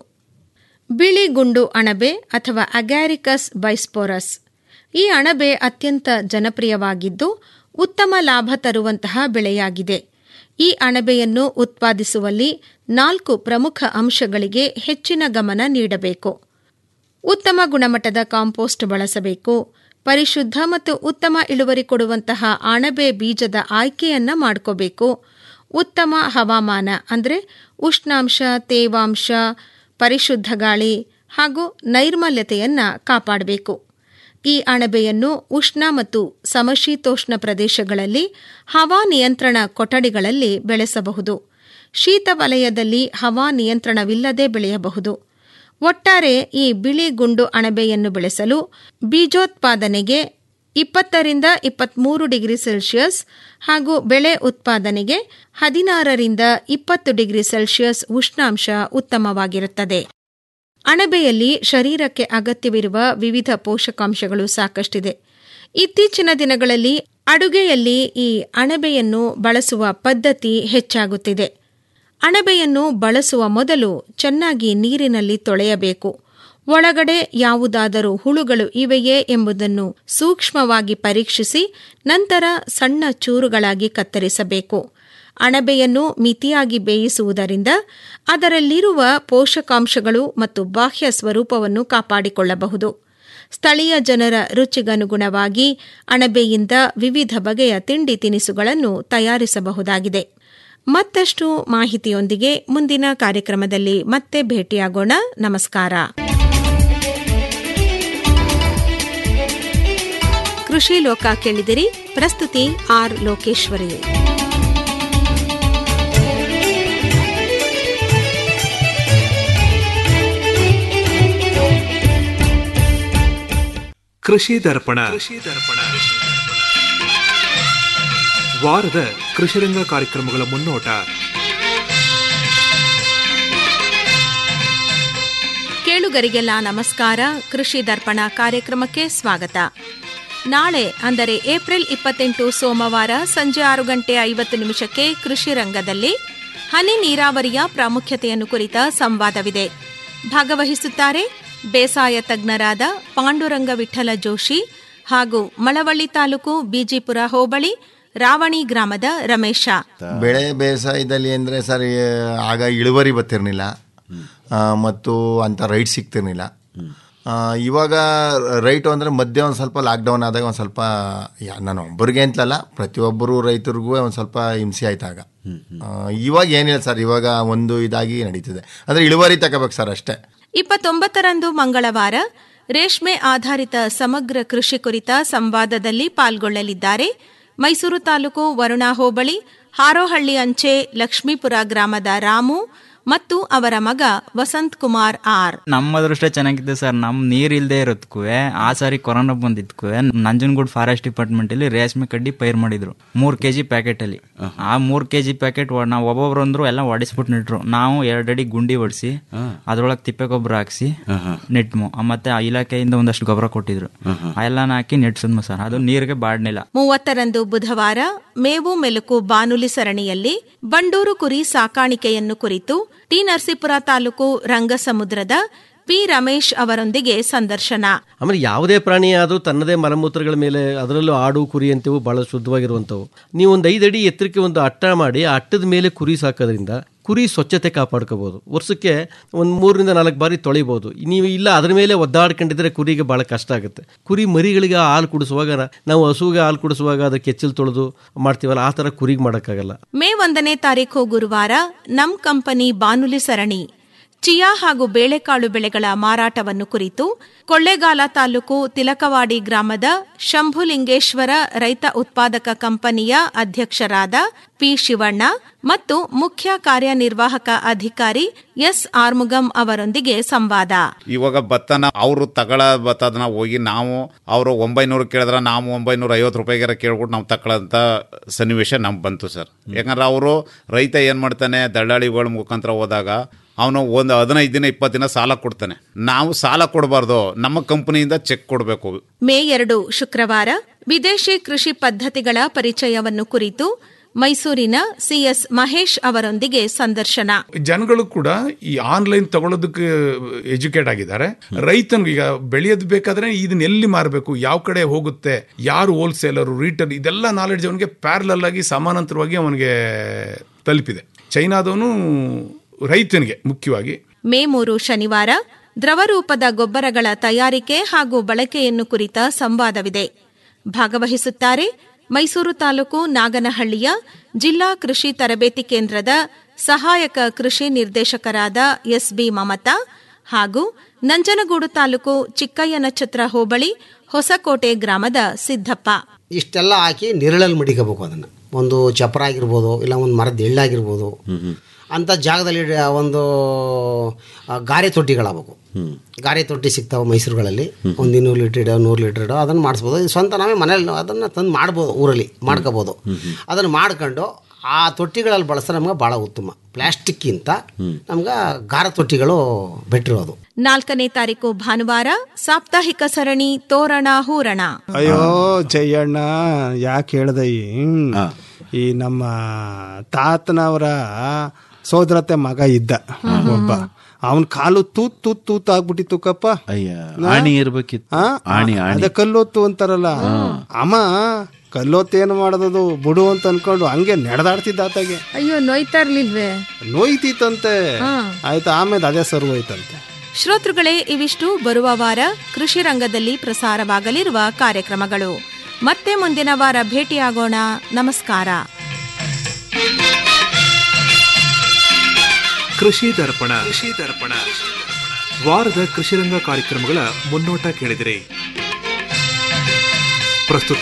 [SPEAKER 15] ಬಿಳಿ ಗುಂಡು ಅಣಬೆ ಅಥವಾ ಅಗ್ಯಾರಿಕಸ್ ಬೈಸ್ಪೋರಸ್ ಈ ಅಣಬೆ ಅತ್ಯಂತ ಜನಪ್ರಿಯವಾಗಿದ್ದು ಉತ್ತಮ ಲಾಭ ತರುವಂತಹ ಬೆಳೆಯಾಗಿದೆ ಈ ಅಣಬೆಯನ್ನು ಉತ್ಪಾದಿಸುವಲ್ಲಿ ನಾಲ್ಕು ಪ್ರಮುಖ ಅಂಶಗಳಿಗೆ ಹೆಚ್ಚಿನ ಗಮನ ನೀಡಬೇಕು ಉತ್ತಮ ಗುಣಮಟ್ಟದ ಕಾಂಪೋಸ್ಟ್ ಬಳಸಬೇಕು ಪರಿಶುದ್ಧ ಮತ್ತು ಉತ್ತಮ ಇಳುವರಿ ಕೊಡುವಂತಹ ಅಣಬೆ ಬೀಜದ ಆಯ್ಕೆಯನ್ನ ಮಾಡ್ಕೋಬೇಕು ಉತ್ತಮ ಹವಾಮಾನ ಅಂದರೆ ಉಷ್ಣಾಂಶ ತೇವಾಂಶ ಪರಿಶುದ್ಧ ಗಾಳಿ ಹಾಗೂ ನೈರ್ಮಲ್ಯತೆಯನ್ನ ಕಾಪಾಡಬೇಕು ಈ ಅಣಬೆಯನ್ನು ಉಷ್ಣ ಮತ್ತು ಸಮಶೀತೋಷ್ಣ ಪ್ರದೇಶಗಳಲ್ಲಿ ಹವಾ ನಿಯಂತ್ರಣ ಕೊಠಡಿಗಳಲ್ಲಿ ಬೆಳೆಸಬಹುದು ಶೀತ ವಲಯದಲ್ಲಿ ಹವಾ ನಿಯಂತ್ರಣವಿಲ್ಲದೆ ಬೆಳೆಯಬಹುದು ಒಟ್ಟಾರೆ ಈ ಬಿಳಿ ಗುಂಡು ಅಣಬೆಯನ್ನು ಬೆಳೆಸಲು ಬೀಜೋತ್ಪಾದನೆಗೆ ಇಪ್ಪತ್ತರಿಂದ ಇಪ್ಪತ್ತ್ಮೂರು ಡಿಗ್ರಿ ಸೆಲ್ಸಿಯಸ್ ಹಾಗೂ ಬೆಳೆ ಉತ್ಪಾದನೆಗೆ ಹದಿನಾರರಿಂದ ಇಪ್ಪತ್ತು ಡಿಗ್ರಿ ಸೆಲ್ಸಿಯಸ್ ಉಷ್ಣಾಂಶ ಉತ್ತಮವಾಗಿರುತ್ತದೆ ಅಣಬೆಯಲ್ಲಿ ಶರೀರಕ್ಕೆ ಅಗತ್ಯವಿರುವ ವಿವಿಧ ಪೋಷಕಾಂಶಗಳು ಸಾಕಷ್ಟಿದೆ ಇತ್ತೀಚಿನ ದಿನಗಳಲ್ಲಿ ಅಡುಗೆಯಲ್ಲಿ ಈ ಅಣಬೆಯನ್ನು ಬಳಸುವ ಪದ್ಧತಿ ಹೆಚ್ಚಾಗುತ್ತಿದೆ ಅಣಬೆಯನ್ನು ಬಳಸುವ ಮೊದಲು ಚೆನ್ನಾಗಿ ನೀರಿನಲ್ಲಿ ತೊಳೆಯಬೇಕು ಒಳಗಡೆ ಯಾವುದಾದರೂ ಹುಳುಗಳು ಇವೆಯೇ ಎಂಬುದನ್ನು ಸೂಕ್ಷ್ಮವಾಗಿ ಪರೀಕ್ಷಿಸಿ ನಂತರ ಸಣ್ಣ ಚೂರುಗಳಾಗಿ ಕತ್ತರಿಸಬೇಕು ಅಣಬೆಯನ್ನು ಮಿತಿಯಾಗಿ ಬೇಯಿಸುವುದರಿಂದ ಅದರಲ್ಲಿರುವ ಪೋಷಕಾಂಶಗಳು ಮತ್ತು ಬಾಹ್ಯ ಸ್ವರೂಪವನ್ನು ಕಾಪಾಡಿಕೊಳ್ಳಬಹುದು ಸ್ಥಳೀಯ ಜನರ ರುಚಿಗನುಗುಣವಾಗಿ ಅಣಬೆಯಿಂದ ವಿವಿಧ ಬಗೆಯ ತಿಂಡಿ ತಿನಿಸುಗಳನ್ನು ತಯಾರಿಸಬಹುದಾಗಿದೆ ಮತ್ತಷ್ಟು ಮಾಹಿತಿಯೊಂದಿಗೆ ಮುಂದಿನ ಕಾರ್ಯಕ್ರಮದಲ್ಲಿ ಮತ್ತೆ ಭೇಟಿಯಾಗೋಣ ನಮಸ್ಕಾರ ಕೃಷಿ ಲೋಕ ಕೇಳಿದಿರಿ ಪ್ರಸ್ತುತಿ ಆರ್ ಲೋಕೇಶ್ವರಿ
[SPEAKER 12] ಕೃಷಿ ದರ್ಪಣ ವಾರದ ಕೃಷಿರಂಗ ಕಾರ್ಯಕ್ರಮಗಳ ಮುನ್ನೋಟ
[SPEAKER 15] ಕೇಳುಗರಿಗೆಲ್ಲ ನಮಸ್ಕಾರ ಕೃಷಿ ದರ್ಪಣ ಕಾರ್ಯಕ್ರಮಕ್ಕೆ ಸ್ವಾಗತ ನಾಳೆ ಅಂದರೆ ಏಪ್ರಿಲ್ ಇಪ್ಪತ್ತೆಂಟು ಸೋಮವಾರ ಸಂಜೆ ಆರು ಗಂಟೆ ಐವತ್ತು ನಿಮಿಷಕ್ಕೆ ಕೃಷಿ ರಂಗದಲ್ಲಿ ಹನಿ ನೀರಾವರಿಯ ಪ್ರಾಮುಖ್ಯತೆಯನ್ನು ಕುರಿತ ಸಂವಾದವಿದೆ ಭಾಗವಹಿಸುತ್ತಾರೆ ಬೇಸಾಯ ತಜ್ಞರಾದ ಪಾಂಡುರಂಗ ವಿಠಲ ಜೋಶಿ ಹಾಗೂ ಮಳವಳ್ಳಿ ತಾಲೂಕು ಬಿಜಿಪುರ ಹೋಬಳಿ ರಾವಣಿ ಗ್ರಾಮದ ರಮೇಶ
[SPEAKER 16] ಬೆಳೆ ಬೇಸಾಯದಲ್ಲಿ ಅಂದರೆ ಸರ್ ಈ ಆಗ ಇಳುವರಿ ಬರ್ತಿರ್ಲಿಲ್ಲ ಆ, ಮತ್ತು ಅಂಥ ರೈಟ್ ಸಿಗ್ತಿರ್ಲಿಲ್ಲ ಆ, ಇವಾಗ ರೈಟು ಅಂದರೆ ಮಧ್ಯೆ ಒಂದು ಸ್ವಲ್ಪ ಲಾಕ್ಡೌನ್ ಆದಾಗ ಒಂದು ಸ್ವಲ್ಪ ಯಾ- ನಾನು ಒಬ್ಬರಿಗೆ ಅಂತಲಲ್ಲ ಪ್ರತಿಯೊಬ್ಬರು ರೈತರಿಗೂ ಒಂದು ಸ್ವಲ್ಪ ಹಿಂಸೆ ಆಯ್ತು ಆಗ ಆ, ಇವಾಗ ಏನಿಲ್ಲ ಸರ್ ಇವಾಗ ಒಂದು ಇದಾಗಿ ನಡೀತಿದೆ ಅಂದರೆ ಇಳುವರಿ ತಗೋಬೇಕು ಸರ್ ಅಷ್ಟೇ
[SPEAKER 15] ಇಪ್ಪತ್ತೊಂಬತ್ತರಂದು ಮಂಗಳವಾರ ರೇಷ್ಮೆ ಆಧಾರಿತ ಸಮಗ್ರ ಕೃಷಿ ಕುರಿತ ಸಂವಾದದಲ್ಲಿ ಪಾಲ್ಗೊಳ್ಳಲಿದ್ದಾರೆ ಮೈಸೂರು ತಾಲೂಕು ವರುಣಾ ಹೋಬಳಿ ಹಾರೋಹಳ್ಳಿ ಅಂಚೆ ಲಕ್ಷ್ಮೀಪುರ ಗ್ರಾಮದ ರಾಮು ಮತ್ತು ಅವರ ಮಗ ವಸಂತ್ ಕುಮಾರ್ ಆರ್
[SPEAKER 17] ನಮ್ಮ ಅದೃಷ್ಟ ಚೆನ್ನಾಗಿದೆ ಸರ್ ನಮ್ ನೀರ್ ಇಲ್ದೇ ಇರೋದಕ್ಕೂ ಆ ಸಾರಿ ಕೊರೋನಾ ಬಂದಿದ್ಕು ನಂಜನಗೂಡ್ ಫಾರೆಸ್ಟ್ ಡಿಪಾರ್ಟ್ಮೆಂಟ್ ಅಲ್ಲಿ ರೇಷ್ಮೆ ಕಡ್ಡಿ ಪೈರ್ ಮಾಡಿದ್ರು ಮೂರ್ ಕೆಜಿ ಪ್ಯಾಕೆಟ್ ಅಲ್ಲಿ ಆ ಮೂರ್ ಕೆಜಿ ಪ್ಯಾಕೆಟ್ ನಾವು ಒಬ್ಬೊಬ್ರು ಅಂದ್ರು ಎಲ್ಲ ಹೊಡಿಸ್ಬಿಟ್ಟು ನಿಟ್ರು ನಾವು ಎರಡಡಿ ಗುಂಡಿ ಹೊಡಿಸಿ ಅದ್ರೊಳಗೆ ತಿಪ್ಪೆ ಗೊಬ್ಬರ ಹಾಕ್ಸಿ ನೆಟ್ಮು ಮತ್ತೆ ಆ ಇಲಾಖೆಯಿಂದ ಒಂದಷ್ಟು ಗೊಬ್ಬರ ಕೊಟ್ಟಿದ್ರು ಆ ಎಲ್ಲಾನ ಹಾಕಿ ನೆಟ್ಸದ್ಮು ಸರ್ ಅದು ನೀರಿಗೆ ಬಾಡ್ನಿಲ್ಲ
[SPEAKER 15] ಮೂವತ್ತರಂದು ಬುಧವಾರ ಮೇವು ಮೆಲುಕು ಬಾನುಲಿ ಸರಣಿಯಲ್ಲಿ ಬಂಡೂರು ಕುರಿ ಸಾಕಾಣಿಕೆಯನ್ನು ಕುರಿತು ಟಿ ನರಸೀಪುರ ತಾಲೂಕು ರಂಗಸಮುದ್ರದ ಪಿ ರಮೇಶ್ ಅವರೊಂದಿಗೆ ಸಂದರ್ಶನ
[SPEAKER 3] ಆಮೇಲೆ ಯಾವುದೇ ಪ್ರಾಣಿ ಆದರೂ ತನ್ನದೇ ಮಲಮೂತ್ರಗಳ ಮೇಲೆ ಅದರಲ್ಲೂ ಆಡು ಕುರಿ ಅಂತೇವು ಬಹಳ ಶುದ್ಧವಾಗಿರುವಂಥವು ನೀವು ಒಂದು ಐದು ಅಡಿ ಎತ್ತರಕ್ಕೆ ಒಂದು ಅಟ್ಟ ಮಾಡಿ ಆ ಅಟ್ಟದ ಮೇಲೆ ಕುರಿ ಸಾಕೋದ್ರಿಂದ ಕುರಿ ಸ್ವಚ್ಛತೆ ಕಾಪಾಡ್ಕೋಬಹುದು ವರ್ಷಕ್ಕೆ ಒಂದು ಮೂರರಿಂದ ನಾಲ್ಕು ಬಾರಿ ತೊಳಿಬಹುದು ನೀವು ಇಲ್ಲ ಅದ್ರ ಮೇಲೆ ಒದ್ದಾಡ್ಕೊಂಡಿದ್ರೆ ಕುರಿಗೆ ಬಹಳ ಕಷ್ಟ ಆಗುತ್ತೆ ಕುರಿ ಮರಿಗಳಿಗೆ ಹಾಲು ಕುಡಿಸುವಾಗ ನಾವು ಹಸುವಿಗೆ ಹಾಲು ಕುಡಿಸುವಾಗ ಅದಕ್ಕೆ ಕೆಚ್ಚಲು ತೊಳೆದು ಮಾಡ್ತೀವಲ್ಲ ಆ ಥರ ಕುರಿಗೆ ಮಾಡೋಕ್ಕಾಗಲ್ಲ
[SPEAKER 15] ಮೇ ಒಂದನೇ ತಾರೀಖು ಗುರುವಾರ ನಮ್ ಕಂಪನಿ ಬಾನುಲಿ ಸರಣಿ ಚಿಯಾ ಹಾಗೂ ಬೇಳೆಕಾಳು ಬೆಳೆಗಳ ಮಾರಾಟವನ್ನು ಕುರಿತು ಕೊಳ್ಳೇಗಾಲ ತಾಲೂಕು ತಿಲಕವಾಡಿ ಗ್ರಾಮದ ಶಂಭುಲಿಂಗೇಶ್ವರ ರೈತ ಉತ್ಪಾದಕ ಕಂಪನಿಯ ಅಧ್ಯಕ್ಷರಾದ ಪಿ ಶಿವಣ್ಣ ಮತ್ತು ಮುಖ್ಯ ಕಾರ್ಯನಿರ್ವಾಹಕ ಅಧಿಕಾರಿ ಎಸ್ ಆರ್ಮುಗಂ ಅವರೊಂದಿಗೆ ಸಂವಾದ
[SPEAKER 18] ಇವಾಗ ಭತ್ತನ ಅವರು ತಗೊಳ ಭತ್ತದನ್ನ ಹೋಗಿ ನಾವು ಅವರು ಒಂಬೈನೂರು ಕೇಳಿದ್ರೆ ನಾವು ಒಂಬೈನೂರ ಐವತ್ತು ರೂಪಾಯಿಗಾರ ಕೇಳ್ಬಿಟ್ಟು ನಾವು ತಗೊಳ್ಳೋಂಥ ಸನ್ನಿವೇಶ ನಮ್ಗೆ ಬಂತು ಸರ್ ಯಾಕಂದ್ರೆ ಅವರು ರೈತ ಏನು ಮಾಡ್ತಾನೆ ದಳ್ಳಾಳಿಗಳ ಮುಖಾಂತರ ಹೋದಾಗ ಅವನು ಒಂದು ಹದಿನೈದು ದಿನ ಇಪ್ಪತ್ತು ದಿನ ಸಾಲ ಕೊಡ್ತಾನೆ ನಾವು ಸಾಲ ಕೊಡಬಾರ್ದು ನಮ್ಮ ಕಂಪನಿಯಿಂದ ಚೆಕ್ ಕೊಡಬೇಕು
[SPEAKER 15] ಮೇ ಎರಡು ಶುಕ್ರವಾರ ವಿದೇಶಿ ಕೃಷಿ ಪದ್ಧತಿಗಳ ಪರಿಚಯವನ್ನು ಕುರಿತು ಮೈಸೂರಿನ ಸಿಎಸ್ ಮಹೇಶ್ ಅವರೊಂದಿಗೆ ಸಂದರ್ಶನ
[SPEAKER 19] ಜನಗಳು ಕೂಡ ಈ ಆನ್ಲೈನ್ ತಗೊಳ್ಳೋದಕ್ಕೆ ಎಜುಕೇಟ್ ಆಗಿದ್ದಾರೆ ರೈತನಿಗೆ ಈಗ ಬೆಳೆಯೋದು ಬೇಕಾದ್ರೆ ಇದನ್ನ ಎಲ್ಲಿ ಮಾರಬೇಕು ಯಾವ ಕಡೆ ಹೋಗುತ್ತೆ ಯಾರು ಹೋಲ್ಸೇಲರು ರೀಟೇಲ್ ಇದೆಲ್ಲ ನಾಲೆಡ್ಜ್ ಅವನಿಗೆ ಪ್ಯಾರಲಲ್ ಆಗಿ ಸಮಾನಾಂತರವಾಗಿ ಅವನಿಗೆ ತಲುಪಿದೆ ಚೈನಾದವನು ರೈತನಿಗೆ ಮುಖ್ಯವಾಗಿ
[SPEAKER 15] ಮೇ ಮೂರು ಶನಿವಾರ ದ್ರವರೂಪದ ಗೊಬ್ಬರಗಳ ತಯಾರಿಕೆ ಹಾಗೂ ಬಳಕೆಯನ್ನು ಕುರಿತ ಸಂವಾದವಿದೆ ಭಾಗವಹಿಸುತ್ತಾರೆ ಮೈಸೂರು ತಾಲೂಕು ನಾಗನಹಳ್ಳಿಯ ಜಿಲ್ಲಾ ಕೃಷಿ ತರಬೇತಿ ಕೇಂದ್ರದ ಸಹಾಯಕ ಕೃಷಿ ನಿರ್ದೇಶಕರಾದ ಎಸ್ಬಿ ಮಮತಾ ಹಾಗೂ ನಂಜನಗೂಡು ತಾಲೂಕು ಚಿಕ್ಕಯ್ಯನಛತ್ರ ಹೋಬಳಿ ಹೊಸಕೋಟೆ ಗ್ರಾಮದ ಸಿದ್ದಪ್ಪ
[SPEAKER 20] ಇಷ್ಟೆಲ್ಲ ಹಾಕಿ ನೆರಳಲ್ಲಿ ಮಡಿಕೋಬೇಕು ಅದನ್ನು ಒಂದು ಚಪ್ರ ಆಗಿರ್ಬೋದು ಇಲ್ಲ ಒಂದು ಮರದ ಎಳ್ಳಾಗಿರ್ಬೋದು ಅಂಥ ಜಾಗದಲ್ಲಿ ಇಡ- ಒಂದು ಆ, ಗಾರೆ ತೊಟ್ಟಿಗಳಾಗಬೇಕು ಗಾರೆ ತೊಟ್ಟಿ ಸಿಗ್ತಾವೆ ಮೈಸೂರುಗಳಲ್ಲಿ ಒಂದು ಇನ್ನೂರು ಲೀಟ್ರ್ ಇಡೋ ನೂರು ಲೀಟ್ರ್ ಇಡೋ ಅದನ್ನು ಮಾಡಿಸ್ಬೋದು ಇದು ಸ್ವಂತ ನಾವೇ ಮನೇಲಿ ಅದನ್ನು ತಂದು ಮಾಡ್ಬೋದು ಊರಲ್ಲಿ ಮಾಡ್ಕೋಬೋದು ಅದನ್ನು ಮಾಡ್ಕೊಂಡು ಆ ತೊಟ್ಟಿಗಳಲ್ಲಿ ಬಳಸಿದ್ರೆ ನಮ್ಗೆ ಭಾಳ ಉತ್ತಮ ಪ್ಲಾಸ್ಟಿಕ್ಕಿಂತ ನಮ್ಗೆ ಗಾರ ತೊಟ್ಟಿಗಳು ಬೆಟ್ರ್ ಅದು
[SPEAKER 15] ನಾಲ್ಕನೇ ತಾರೀಕು ಭಾನುವಾರ ಸಾಪ್ತಾಹಿಕ ಸರಣಿ ತೋರಣ ಹೂರಣ
[SPEAKER 21] ಅಯ್ಯೋ ಜಯಣ್ಣ ಯಾಕೆ ಹೇಳ್ದೆ ಈ ಈ ನಮ್ಮ ತಾತನವರ ಸೋದರತೆ ಮಗ ಇದ್ದ ಒಬ್ಬ ಅವನ್ ಕಾಲು ತೂತ್ ತೂತ್ ತೂತ್ ಆಗ್ಬಿಟ್ಟಿತ್ತು ಕಪ್ಪ
[SPEAKER 13] ಅಯ್ಯ ಆಣಿ ಇರ್ಬೇಕಿತ್ತು
[SPEAKER 21] ಆ?
[SPEAKER 13] ಆಣಿ ಆಣಿ
[SPEAKER 21] ಅದೇ ಕಲ್ಲೊತ್ತು ಅಂತಾರಲ್ಲ ಅಮ್ಮ ಕಲ್ಲೊತ್ತು ಏನು ಮಾಡೋದದು ಬುಡು ಅಂತ ಅನ್ಕೊಂಡು ಹಂಗೆ ನಡೆದಾಡ್ತಿದ್ದ ಆತಾಗೆ
[SPEAKER 14] ಅಯ್ಯೋ ನೋಯ್ತಾ ಇರ್ಲಿಲ್ವೇ
[SPEAKER 21] ನೋಯ್ತಿತ್ತಂತೆ
[SPEAKER 14] ಹಾ.
[SPEAKER 21] ಆಯ್ತು ಆಮೇಲೆ ಅದೇ ಸರ್ವೋಯ್ತಂತೆ
[SPEAKER 15] ಶ್ರೋತೃಗಳೇ ಇವಿಷ್ಟು ಬರುವ ವಾರ ಕೃಷಿ ರಂಗದಲ್ಲಿ ಪ್ರಸಾರವಾಗಲಿರುವ ಕಾರ್ಯಕ್ರಮಗಳು ಮತ್ತೆ ಮುಂದಿನ ವಾರ ಭೇಟಿಯಾಗೋಣ ನಮಸ್ಕಾರ
[SPEAKER 12] ಕೃಷಿ ದರ್ಪಣ ಕೃಷಿ ದರ್ಪಣ ವಾರದ ಕೃಷಿರಂಗ ಕಾರ್ಯಕ್ರಮಗಳ ಮುನ್ನೋಟ ಕೇಳಿದಿರಿ ಪ್ರಸ್ತುತ